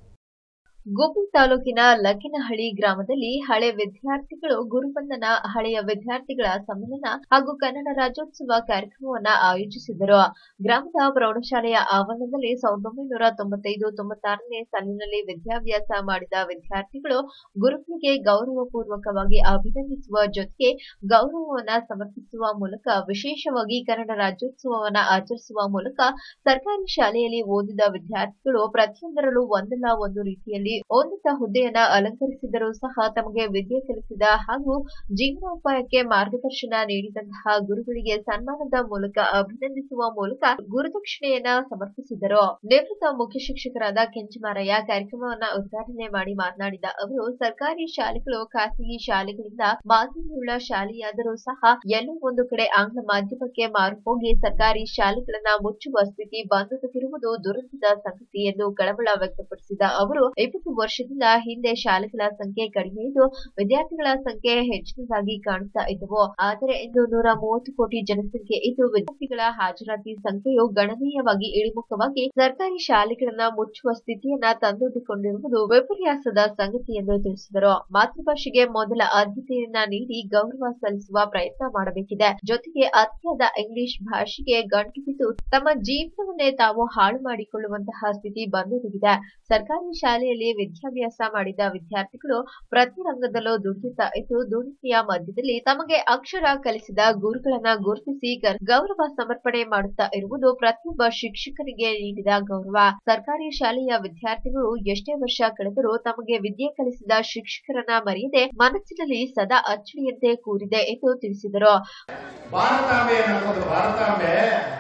ಗುಬ್ಬಿ ತಾಲೂಕಿನ ಲಕ್ಕಿನಹಳ್ಳಿ ಗ್ರಾಮದಲ್ಲಿ ಹಳೆ ವಿದ್ಯಾರ್ಥಿಗಳು ಗುರುವಂದನ ಹಳೆಯ ವಿದ್ಯಾರ್ಥಿಗಳ ಸಮ್ಮೇಳನ ಹಾಗೂ ಕನ್ನಡ ರಾಜ್ಯೋತ್ಸವ ಕಾರ್ಯಕ್ರಮವನ್ನ ಆಯೋಜಿಸಿದರು ಗ್ರಾಮದ ಪ್ರೌಢಶಾಲೆಯ ಆವರಣದಲ್ಲಿ ಸಾವಿರದ ಒಂಬೈನೂರ ತೊಂಬತ್ತೈದು ತೊಂಬತ್ತಾರನೇ ಸಾಲಿನಲ್ಲಿ ವಿದ್ಯಾಭ್ಯಾಸ ಮಾಡಿದ ವಿದ್ಯಾರ್ಥಿಗಳು ಗುರುಗಳಿಗೆ ಗೌರವಪೂರ್ವಕವಾಗಿ ಅಭಿನಂದಿಸುವ ಜೊತೆಗೆ ಗೌರವವನ್ನ ಸಮರ್ಪಿಸುವ ಮೂಲಕ ವಿಶೇಷವಾಗಿ ಕನ್ನಡ ರಾಜ್ಯೋತ್ಸವವನ್ನ ಆಚರಿಸುವ ಮೂಲಕ ಸರ್ಕಾರಿ ಶಾಲೆಯಲ್ಲಿ ಓದಿದ ವಿದ್ಯಾರ್ಥಿಗಳು ಪ್ರತಿಯೊಂದರಲ್ಲೂ ಒಂದಲ್ಲ ಒಂದು ರೀತಿಯಲ್ಲಿ ಉನ್ನತ ಹುದ್ದೆಯನ್ನ ಅಲಂಕರಿಸಿದರೂ ಸಹ ತಮಗೆ ವಿದ್ಯೆ ಕಲಿಸಿದ ಹಾಗೂ ಜೀವನೋಪಾಯಕ್ಕೆ ಮಾರ್ಗದರ್ಶನ ನೀಡಿದಂತಹ ಗುರುಗಳಿಗೆ ಸನ್ಮಾನದ ಮೂಲಕ ಅಭಿನಂದಿಸುವ ಮೂಲಕ ಗುರುದಕ್ಷಿಣೆಯನ್ನ ಸಮರ್ಪಿಸಿದರು ನಿವೃತ್ತ ಮುಖ್ಯ ಶಿಕ್ಷಕರಾದ ಕೆಂಚಮಾರಯ್ಯ ಕಾರ್ಯಕ್ರಮವನ್ನ ಉದ್ಘಾಟನೆ ಮಾಡಿ ಮಾತನಾಡಿದ ಅವರು ಸರ್ಕಾರಿ ಶಾಲೆಗಳು ಖಾಸಗಿ ಶಾಲೆಗಳಿಂದ ಮಾದರಿಯುಳ್ಳ ಶಾಲೆಯಾದರೂ ಸಹ ಎಲ್ಲೋ ಒಂದು ಕಡೆ ಆಂಗ್ಲ ಮಾಧ್ಯಮಕ್ಕೆ ಮಾರು ಹೋಗಿ ಸರ್ಕಾರಿ ಶಾಲೆಗಳನ್ನ ಮುಚ್ಚುವ ಸ್ಥಿತಿ ಬಂದುತ್ತಿರುವುದು ದುರಂತದ ಸಂಗತಿ ಎಂದು ಕಳವಳ ವ್ಯಕ್ತಪಡಿಸಿದ ಅವರು ಇಪ್ಪತ್ತು ವರ್ಷದಿಂದ ಹಿಂದೆ ಶಾಲೆಗಳ ಸಂಖ್ಯೆ ಕಡಿಮೆ ಇದ್ದು ವಿದ್ಯಾರ್ಥಿಗಳ ಸಂಖ್ಯೆ ಹೆಚ್ಚಿನದಾಗಿ ಕಾಣುತ್ತಾ ಇದ್ದವು ಆದರೆ ಇಂದು ನೂರ ಮೂವತ್ತು ಕೋಟಿ ಜನಸಂಖ್ಯೆ ಇದ್ದು ವಿದ್ಯಾರ್ಥಿಗಳ ಹಾಜರಾತಿ ಸಂಖ್ಯೆಯು ಗಣನೀಯವಾಗಿ ಇಳಿಮುಖವಾಗಿ ಸರ್ಕಾರಿ ಶಾಲೆಗಳನ್ನ ಮುಚ್ಚುವ ಸ್ಥಿತಿಯನ್ನ ತಂದೊಡ್ಡಿಕೊಂಡಿರುವುದು ವಿಪರ್ಯಾಸದ ಸಂಗತಿ ಎಂದು ತಿಳಿಸಿದರು ಮಾತೃಭಾಷೆಗೆ ಮೊದಲ ಆದ್ಯತೆಯನ್ನ ನೀಡಿ ಗೌರವ ಸಲ್ಲಿಸುವ ಪ್ರಯತ್ನ ಮಾಡಬೇಕಿದೆ ಜೊತೆಗೆ ಅತಿಯಾದ ಇಂಗ್ಲಿಷ್ ಭಾಷೆಗೆ ಗಂಟು ಬಿದ್ದು ತಮ್ಮ ಜೀವನವನ್ನೇ ತಾವು ಹಾಳು ಮಾಡಿಕೊಳ್ಳುವಂತಹ ಸ್ಥಿತಿ ಬಂದೊದಗಿದೆ ಸರ್ಕಾರಿ ಶಾಲೆಯಲ್ಲಿ ವಿದ್ಯಾಭ್ಯಾಸ ಮಾಡಿದ ವಿದ್ಯಾರ್ಥಿಗಳು ಪ್ರತಿ ರಂಗದಲ್ಲೂ ದುಡಿಯುತ್ತಾ ಇದ್ದು ದುಡಿಮೆಯ ಮಧ್ಯದಲ್ಲಿ ತಮಗೆ ಅಕ್ಷರ ಕಲಿಸಿದ ಗುರುಗಳನ್ನ ಗುರುತಿಸಿ ಗ- ಗೌರವ ಸಮರ್ಪಣೆ ಮಾಡುತ್ತಾ ಇರುವುದು ಪ್ರತಿಯೊಬ್ಬ ಶಿಕ್ಷಕನಿಗೆ ನೀಡಿದ ಗೌರವ ಸರ್ಕಾರಿ ಶಾಲೆಯ ವಿದ್ಯಾರ್ಥಿಗಳು ಎಷ್ಟೇ ವರ್ಷ ಕಳೆದರೂ ತಮಗೆ ವಿದ್ಯೆ ಕಲಿಸಿದ ಶಿಕ್ಷಕರನ್ನ ಮರೆಯದೆ ಮನಸ್ಸಿನಲ್ಲಿ ಸದಾ ಅಚ್ಚಳಿಯಂತೆ ಕೂರಿದೆ ಎಂದು ತಿಳಿಸಿದರು ಭಾರತಾಂಬೆ ಅನ್ನೋದು ಭಾರತಾಂಬೆ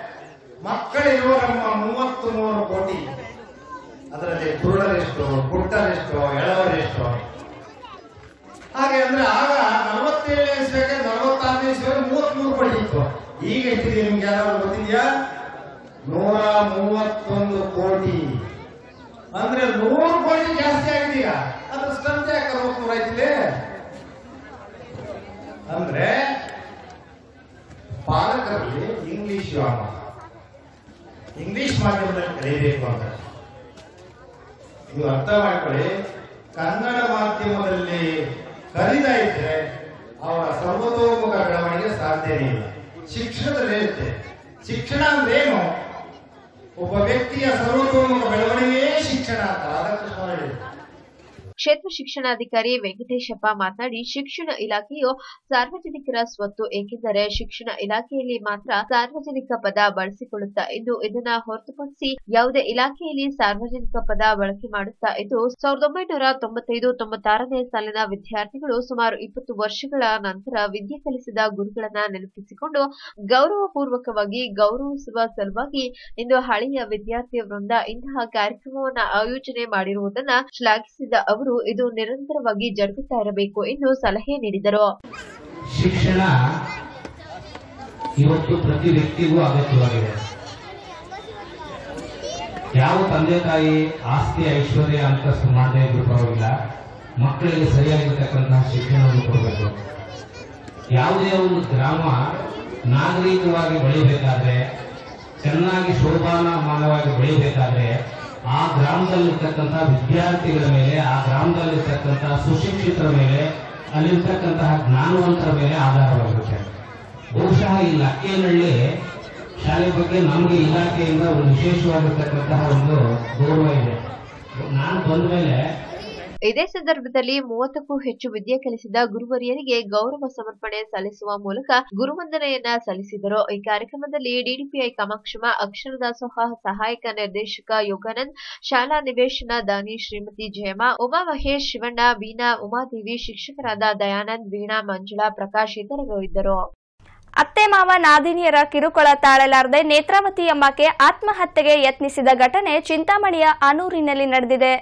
ಮಕ್ಕಳಿರುವ ನಮ್ಮ ಮೂವತ್ತು ಮೂರು ಕೋಟಿ ಅದರಲ್ಲಿ ಕುರುಡರೆಷ್ಟು ಪುಟ್ಟರೆಷ್ಟು ಎಳವರೆಷ್ಟು ಹಾಗೆ ಅಂದ್ರೆ ಆಗ ನಲವತ್ತೇಳನೇ ಇಸ್ವಿಗೆ ನಲವತ್ತಾರನೇ ಇಸ್ವಿಗೆ ಮೂವತ್ಮೂರು ಕೋಟಿ ಇತ್ತು ಈಗ ಎಷ್ಟಿದೆ ನಿಮ್ಗೆ ಯಾರಾದ್ರು ಗೊತ್ತಿದ್ಯಾ ನೂರ ಮೂವತ್ತೊಂದು ಕೋಟಿ ಅಂದ್ರೆ ನೂರು ಕೋಟಿ ಜಾಸ್ತಿ ಆಗಿದೆ ಈಗ ಅದ್ರ ಸ್ಟ್ರೆಂತ್ ಯಾಕೆ ಅರವತ್ಮೂರು ಆಯ್ತಿದೆ ಅಂದ್ರೆ ಪಾಲಕರಲ್ಲಿ ಇಂಗ್ಲಿಷ್ ವ್ಯಾಮೋಹ ಇಂಗ್ಲಿಷ್ ಮಾಧ್ಯಮದಲ್ಲಿ ಕಲಿಯಬೇಕು ಅಂತ ನೀವು ಅರ್ಥ ಮಾಡ್ಕೊಳ್ಳಿ ಕನ್ನಡ ಮಾಧ್ಯಮದಲ್ಲಿ ಕಲಿತಾ ಇದ್ರೆ ಅವರ ಸರ್ವತೋಮುಖ ಬೆಳವಣಿಗೆ ಸಾಧ್ಯನೇ ಇಲ್ಲ ಶಿಕ್ಷಣದಲ್ಲಿ ಇರುತ್ತೆ ಶಿಕ್ಷಣ ಅಂದ್ರೆ ಏನು ಒಬ್ಬ ವ್ಯಕ್ತಿಯ ಸರ್ವತೋಮುಖ ಬೆಳವಣಿಗೆಯೇ ಶಿಕ್ಷಣ ಅಂತ ರಾಧಾಕೃಷ್ಣ ಹೇಳಿದ್ರು ಕ್ಷೇತ್ರ ಶಿಕ್ಷಣಾಧಿಕಾರಿ ವೆಂಕಟೇಶಪ್ಪ ಮಾತನಾಡಿ ಶಿಕ್ಷಣ ಇಲಾಖೆಯು ಸಾರ್ವಜನಿಕರ ಸ್ವತ್ತು ಏಕೆಂದರೆ ಶಿಕ್ಷಣ ಇಲಾಖೆಯಲ್ಲಿ ಮಾತ್ರ ಸಾರ್ವಜನಿಕ ಪದ ಬಳಸಿಕೊಳ್ಳುತ್ತಾ ಇದ್ದು ಇದನ್ನ ಹೊರತುಪಡಿಸಿ ಯಾವುದೇ ಇಲಾಖೆಯಲ್ಲಿ ಸಾರ್ವಜನಿಕ ಪದ ಬಳಕೆ ಮಾಡುತ್ತಾ ಇದ್ದು ಸಾವಿರದ ಒಂಬೈನೂರ ತೊಂಬತ್ತೈದು ತೊಂಬತ್ತಾರನೇ ಸಾಲಿನ ವಿದ್ಯಾರ್ಥಿಗಳು ಸುಮಾರು ಇಪ್ಪತ್ತು ವರ್ಷಗಳ ನಂತರ ವಿದ್ಯೆ ಕಲಿಸಿದ ಗುರುಗಳನ್ನ ನೆನಪಿಸಿಕೊಂಡು ಗೌರವಪೂರ್ವಕವಾಗಿ ಗೌರವಿಸುವ ಸಲುವಾಗಿ ಇಂದು ಹಳೆಯ ವಿದ್ಯಾರ್ಥಿ ವೃಂದ ಇಂತಹ ಕಾರ್ಯಕ್ರಮವನ್ನ ಆಯೋಜನೆ ಮಾಡಿರುವುದನ್ನ ಶ್ಲಾಘಿಸಿದ ಅವರು ಇದು ನಿರಂತರವಾಗಿ ಜರುಗುತ್ತಾ ಇರಬೇಕು ಎಂದು ಸಲಹೆ ನೀಡಿದರು ಶಿಕ್ಷಣ ಇವತ್ತು ಪ್ರತಿ ವ್ಯಕ್ತಿಗೂ ಅಗತ್ಯವಾಗಿದೆ ಯಾವ ತಂದೆ ತಾಯಿ ಆಸ್ತಿ ಐಶ್ವರ್ಯ ಅಂತಸ್ತು ಮಾಡದೇ ಇದ್ರೂ ಪರವಾಗಿಲ್ಲ ಮಕ್ಕಳಿಗೆ ಸರಿಯಾಗಿರ್ತಕ್ಕಂತಹ ಶಿಕ್ಷಣವನ್ನು ಕೊಡಬೇಕು ಯಾವುದೇ ಒಂದು ಗ್ರಾಮ ನಾಗರಿಕವಾಗಿ ಬೆಳಿಬೇಕಾದ್ರೆ ಚೆನ್ನಾಗಿ ಶೋಭಾನಮಾನವಾಗಿ ಬೆಳಿಬೇಕಾದ್ರೆ ಆ ಗ್ರಾಮದಲ್ಲಿರ್ತಕ್ಕಂತಹ ವಿದ್ಯಾರ್ಥಿಗಳ ಮೇಲೆ ಆ ಗ್ರಾಮದಲ್ಲಿರ್ತಕ್ಕಂತಹ ಸುಶಿಕ್ಷಿತರ ಮೇಲೆ ಅಲ್ಲಿರ್ತಕ್ಕಂತಹ ಜ್ಞಾನವಂತರ ಮೇಲೆ ಆಧಾರವಾಗಿರುತ್ತೆ ಬಹುಶಃ ಈ ಲಕ್ಕೇನಹಳ್ಳಿ ಶಾಲೆ ಬಗ್ಗೆ ನಮಗೆ ಇಲಾಖೆಯಿಂದ ಒಂದು ವಿಶೇಷವಾಗಿರ್ತಕ್ಕಂತಹ ಒಂದು ಗೌರವ ಇದೆ ನಾನು ಬಂದ ಮೇಲೆ ಇದೇ ಸಂದರ್ಭದಲ್ಲಿ ಮೂವತ್ತಕ್ಕೂ ಹೆಚ್ಚು ವಿದ್ಯೆ ಕಲಿಸಿದ ಗುರುವರಿಯರಿಗೆ ಗೌರವ ಸಮರ್ಪಣೆ ಸಲ್ಲಿಸುವ ಮೂಲಕ ಗುರುವಂದನೆಯನ್ನ ಸಲ್ಲಿಸಿದರು ಈ ಕಾರ್ಯಕ್ರಮದಲ್ಲಿ ಡಿಡಿಪಿಐ ಕಾಮಾಕ್ಷಮ ಅಕ್ಷರ ದಾಸೋಹ ಸಹಾಯಕ ನಿರ್ದೇಶಕ ಯೋಗಾನಂದ್ ಶಾಲಾ ನಿವೇಶನ ದಾನಿ ಶ್ರೀಮತಿ ಜಯಮ್ಮ ಉಮಾ ಮಹೇಶ್ ಶಿವಣ್ಣ ಬೀನಾ ಉಮಾದೇವಿ ಶಿಕ್ಷಕರಾದ ದಯಾನಂದ್ ವೀಣಾ ಮಂಜುಳಾ ಪ್ರಕಾಶ್ ಇತರರು ಇದ್ದರು ಅತ್ತೆ ಮಾವ ನಾದಿನಿಯರ ಕಿರುಕುಳ ತಾಳಲಾರದೆ ನೇತ್ರಾವತಿ ಎಂಬಾಕೆ ಆತ್ಮಹತ್ಯೆಗೆ ಯತ್ನಿಸಿದ ಘಟನೆ ಚಿಂತಾಮಣಿಯ ಆನೂರಿನಲ್ಲಿ ನಡೆದಿದೆ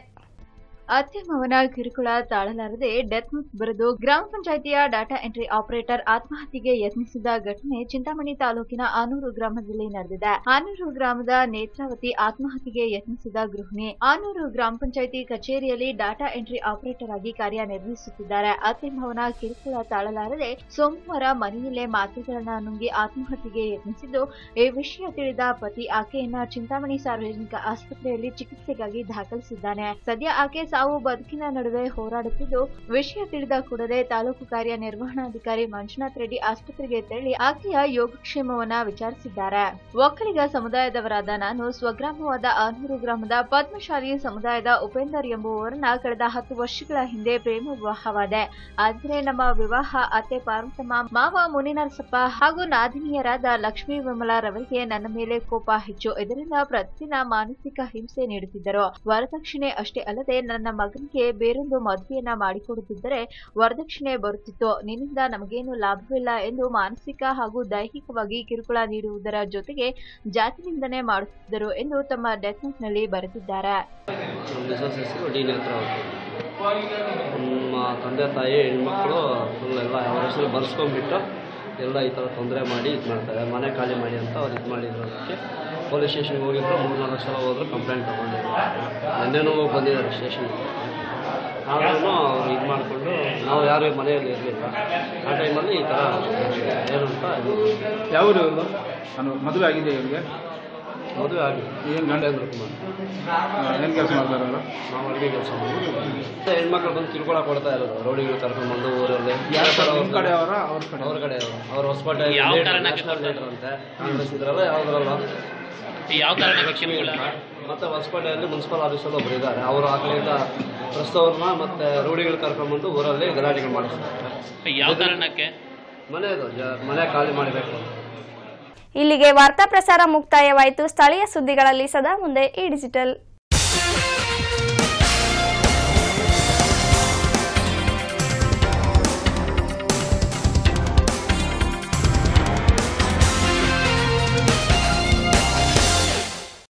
ಅತ್ತೆ ಮಾವನ ಕಿರುಕುಳ ತಾಳಲಾರದೆ ಡೆತ್ ನೋಟ್ ಬರೆದು ಗ್ರಾಮ ಪಂಚಾಯಿತಿಯ ಡಾಟಾ ಎಂಟ್ರಿ ಆಪರೇಟರ್ ಆತ್ಮಹತ್ಯೆಗೆ ಯತ್ನಿಸಿದ ಘಟನೆ ಚಿಂತಾಮಣಿ ತಾಲೂಕಿನ ಆನೂರು ಗ್ರಾಮದಲ್ಲಿ ನಡೆದಿದೆ ಆನೂರು ಗ್ರಾಮದ ನೇತ್ರಾವತಿ ಆತ್ಮಹತ್ಯೆಗೆ ಯತ್ನಿಸಿದ ಗೃಹಿಣಿ ಆನೂರು ಗ್ರಾಮ ಪಂಚಾಯಿತಿ ಕಚೇರಿಯಲ್ಲಿ ಡಾಟಾ ಎಂಟ್ರಿ ಆಪರೇಟರ್ ಆಗಿ ಕಾರ್ಯನಿರ್ವಹಿಸುತ್ತಿದ್ದಾರೆ ಅತ್ತೆ ಮಾವನ ಕಿರುಕುಳ ತಾಳಲಾರದೆ ಸೋಮವಾರ ಮನೆಯಲ್ಲೇ ಮಾತ್ರೆಗಳನ್ನ ನುಂಗಿ ಆತ್ಮಹತ್ಯೆಗೆ ಯತ್ನಿಸಿದ್ದು ಈ ವಿಷಯ ತಿಳಿದ ಪತಿ ಆಕೆಯನ್ನ ಚಿಂತಾಮಣಿ ಸಾರ್ವಜನಿಕ ಆಸ್ಪತ್ರೆಯಲ್ಲಿ ಚಿಕಿತ್ಸೆಗಾಗಿ ದಾಖಲಿಸಿದ್ದಾನೆ ಸದ್ಯ ಆಕೆ ಸಾವು ಬದುಕಿನ ನಡುವೆ ಹೋರಾಡುತ್ತಿದ್ದು ವಿಷಯ ತಿಳಿದ ಕೂಡಲೇ ತಾಲೂಕು ಕಾರ್ಯನಿರ್ವಹಣಾಧಿಕಾರಿ ಮಂಜುನಾಥ್ ರೆಡ್ಡಿ ಆಸ್ಪತ್ರೆಗೆ ತೆರಳಿ ಆಕೆಯ ಯೋಗಕ್ಷೇಮವನ್ನ ವಿಚಾರಿಸಿದ್ದಾರೆ ಒಕ್ಕಲಿಗ ಸಮುದಾಯದವರಾದ ನಾನು ಸ್ವಗ್ರಾಮವಾದ ಆನೂರು ಗ್ರಾಮದ ಪದ್ಮಶಾಲಿ ಸಮುದಾಯದ ಉಪೇಂದರ್ ಎಂಬುವವರನ್ನ ಕಳೆದ ಹತ್ತು ವರ್ಷಗಳ ಹಿಂದೆ ಪ್ರೇಮ ವಿವಾಹವಾದೆ ಆದರೆ ನಮ್ಮ ವಿವಾಹ ಅತ್ತೆ ಪಾರ್ವತಮ್ಮ ಮಾವ ಮುನಿನರಸಪ್ಪ ಹಾಗೂ ನಾದಿನಿಯರಾದ ಲಕ್ಷ್ಮೀ ವಿಮಲಾರವರಿಗೆ ನನ್ನ ಮೇಲೆ ಕೋಪ ಹೆಚ್ಚು ಇದರಿಂದ ಪ್ರತಿದಿನ ಮಾನಸಿಕ ಹಿಂಸೆ ನೀಡುತ್ತಿದ್ದರು ವರದಕ್ಷಿಣೆ ಅಷ್ಟೇ ಅಲ್ಲದೆ ನನ್ನ ಮಗನಿಗೆ ಬೇರೊಂದು ಮದುವೆಯನ್ನ ಮಾಡಿಕೊಡುತ್ತಿದ್ದರೆ ವರದಕ್ಷಿಣೆ ಬರುತ್ತಿತ್ತು ನಿನ್ನಿಂದ ನಮಗೇನು ಲಾಭವಿಲ್ಲ ಎಂದು ಮಾನಸಿಕ ಹಾಗೂ ದೈಹಿಕವಾಗಿ ಕಿರುಕುಳ ನೀಡುವುದರ ಜೊತೆಗೆ ಜಾತಿ ನಿಂದನೆ ಮಾಡುತ್ತಿದ್ದರು ಎಂದು ತಮ್ಮ ಡೆತ್ ನೋಟ್ನಲ್ಲಿ ಬರೆದಿದ್ದಾರೆ ನಮ್ಮ ಮಿಸಸ್ ಹೆಸರು ಡಿ ನೇತ್ರಾವತಿ ನಮ್ಮ ತಂದೆ ತಾಯಿ ಹೆಣ್ಮಕ್ಳು ಫುಲ್ ಎಲ್ಲ ಅವ್ರ ಹೆಸರು ಬರ್ಸ್ಕೊಂಡ್ಬಿಟ್ಟು ಎಲ್ಲ ಈ ಥರ ತೊಂದರೆ ಮಾಡಿ ಇದು ಮಾಡ್ತಾರೆ ಮನೆ ಖಾಲಿ ಮಾಡಿ ಅಂತ ಅವ್ರು ಇದು ಮಾಡಿದ್ರು ಅದಕ್ಕೆ ಪೊಲೀಸ್ ಸ್ಟೇಷನ್ಗೆ ಹೋಗಿದ್ರು ಮೂರು ನಾಲ್ಕು ಸಲ ಹೋದ್ರು ಕಂಪ್ಲೇಂಟ್ ತೊಗೊಂಡಿದ್ರು ನಿನ್ನೆನೂ ಬಂದಿದ್ದಾರೆ ಸ್ಟೇಷನ್ಗೆ ಆದ್ರೂ ಅವ್ರು ಇದು ಮಾಡಿಕೊಂಡು ನಾವು ಯಾರು ಮನೆಯಲ್ಲಿ ಇರಲಿಲ್ಲ ಆ ಟೈಮಲ್ಲಿ ಈ ಥರ ಏನು ಅಂತ ಯಾವ ಊರು ಇವ್ರದ್ದು ನಾನು ಮದುವೆ ಆಗಿದೆ ಇವ್ರಿಗೆ ಮದುವೆ ಆಗಿ ಏನು ಗಂಡ ಗಂಡೇಂದ್ರ ಕುಮಾರ್ ಏನು ಕೆಲಸ ಮಾಡ್ತಾರೆ ಅವರು ನಾವು ಅಡುಗೆ ಕೆಲಸ ಮಾಡಿ ಹೆಣ್ಮಕ್ಳು ಬಂದು ತಿಳ್ಕೊಳ ಕೊಡ್ತಾ ಇರೋದು ರೌಡಿಗಳು ಕರ್ಕೊಂಡ್ಬಂದು ಊರಲ್ಲಿ ಯಾವ ಕಡೆ? ನಿಮ್ ಕಡೆ ಅವರಾ? ಅವ್ರ ಕಡೆ? ಅವ್ರ ಕಡೆ ಅವರು ಅವ್ರ ಹೊಸಪೇಟೆ ಯಾವ leader, ಕಾರಣಕ್ಕೆ national leader ಅಂತೆ ಕಾಂಗ್ರೆಸ್ ಇದ್ರಲ್ಲ ಯಾವ್ದ್ರಲ್ಲ ಯಾವ ಕಾರಣಕ್ಕೆ ಲಕ್ಷ್ಮೀ ಅಂತ. ಮತ್ತೆ ಹೊಸಪೇಟೆಯಲ್ಲಿ ಮುನ್ಸಿಪಲ್ ಆಫೀಸಲ್ಲಿ ಒಬ್ರು ಇದ್ದಾರೆ ಅವರು ಆ ಕಡೆಯಿಂದ ಪ್ರಸ್ತವ್ರನ್ನ ಮತ್ತೆ ರೌಡಿಗಳು ಕರ್ಕೊಂಡ್ಬಂದು ಊರಲ್ಲಿ ಗಲಾಟೆಗಳು ಮಾಡಿಸ್ತಾರೆ ಯಾವ ಕಾರಣಕ್ಕೆ ಮನೆದು ಜ- ಮನೆ ಖಾಲಿ ಮಾಡಬೇಕು ಅಂತ ಇಲ್ಲಿಗೆ ವಾರ್ತಾ ಪ್ರಸಾರ ಮುಕ್ತಾಯವಾಯಿತು ಸ್ಥಳೀಯ ಸುದ್ದಿಗಳಲ್ಲಿ ಸದಾ ಮುಂದೆ ಈ ಡಿಜಿಟಲ್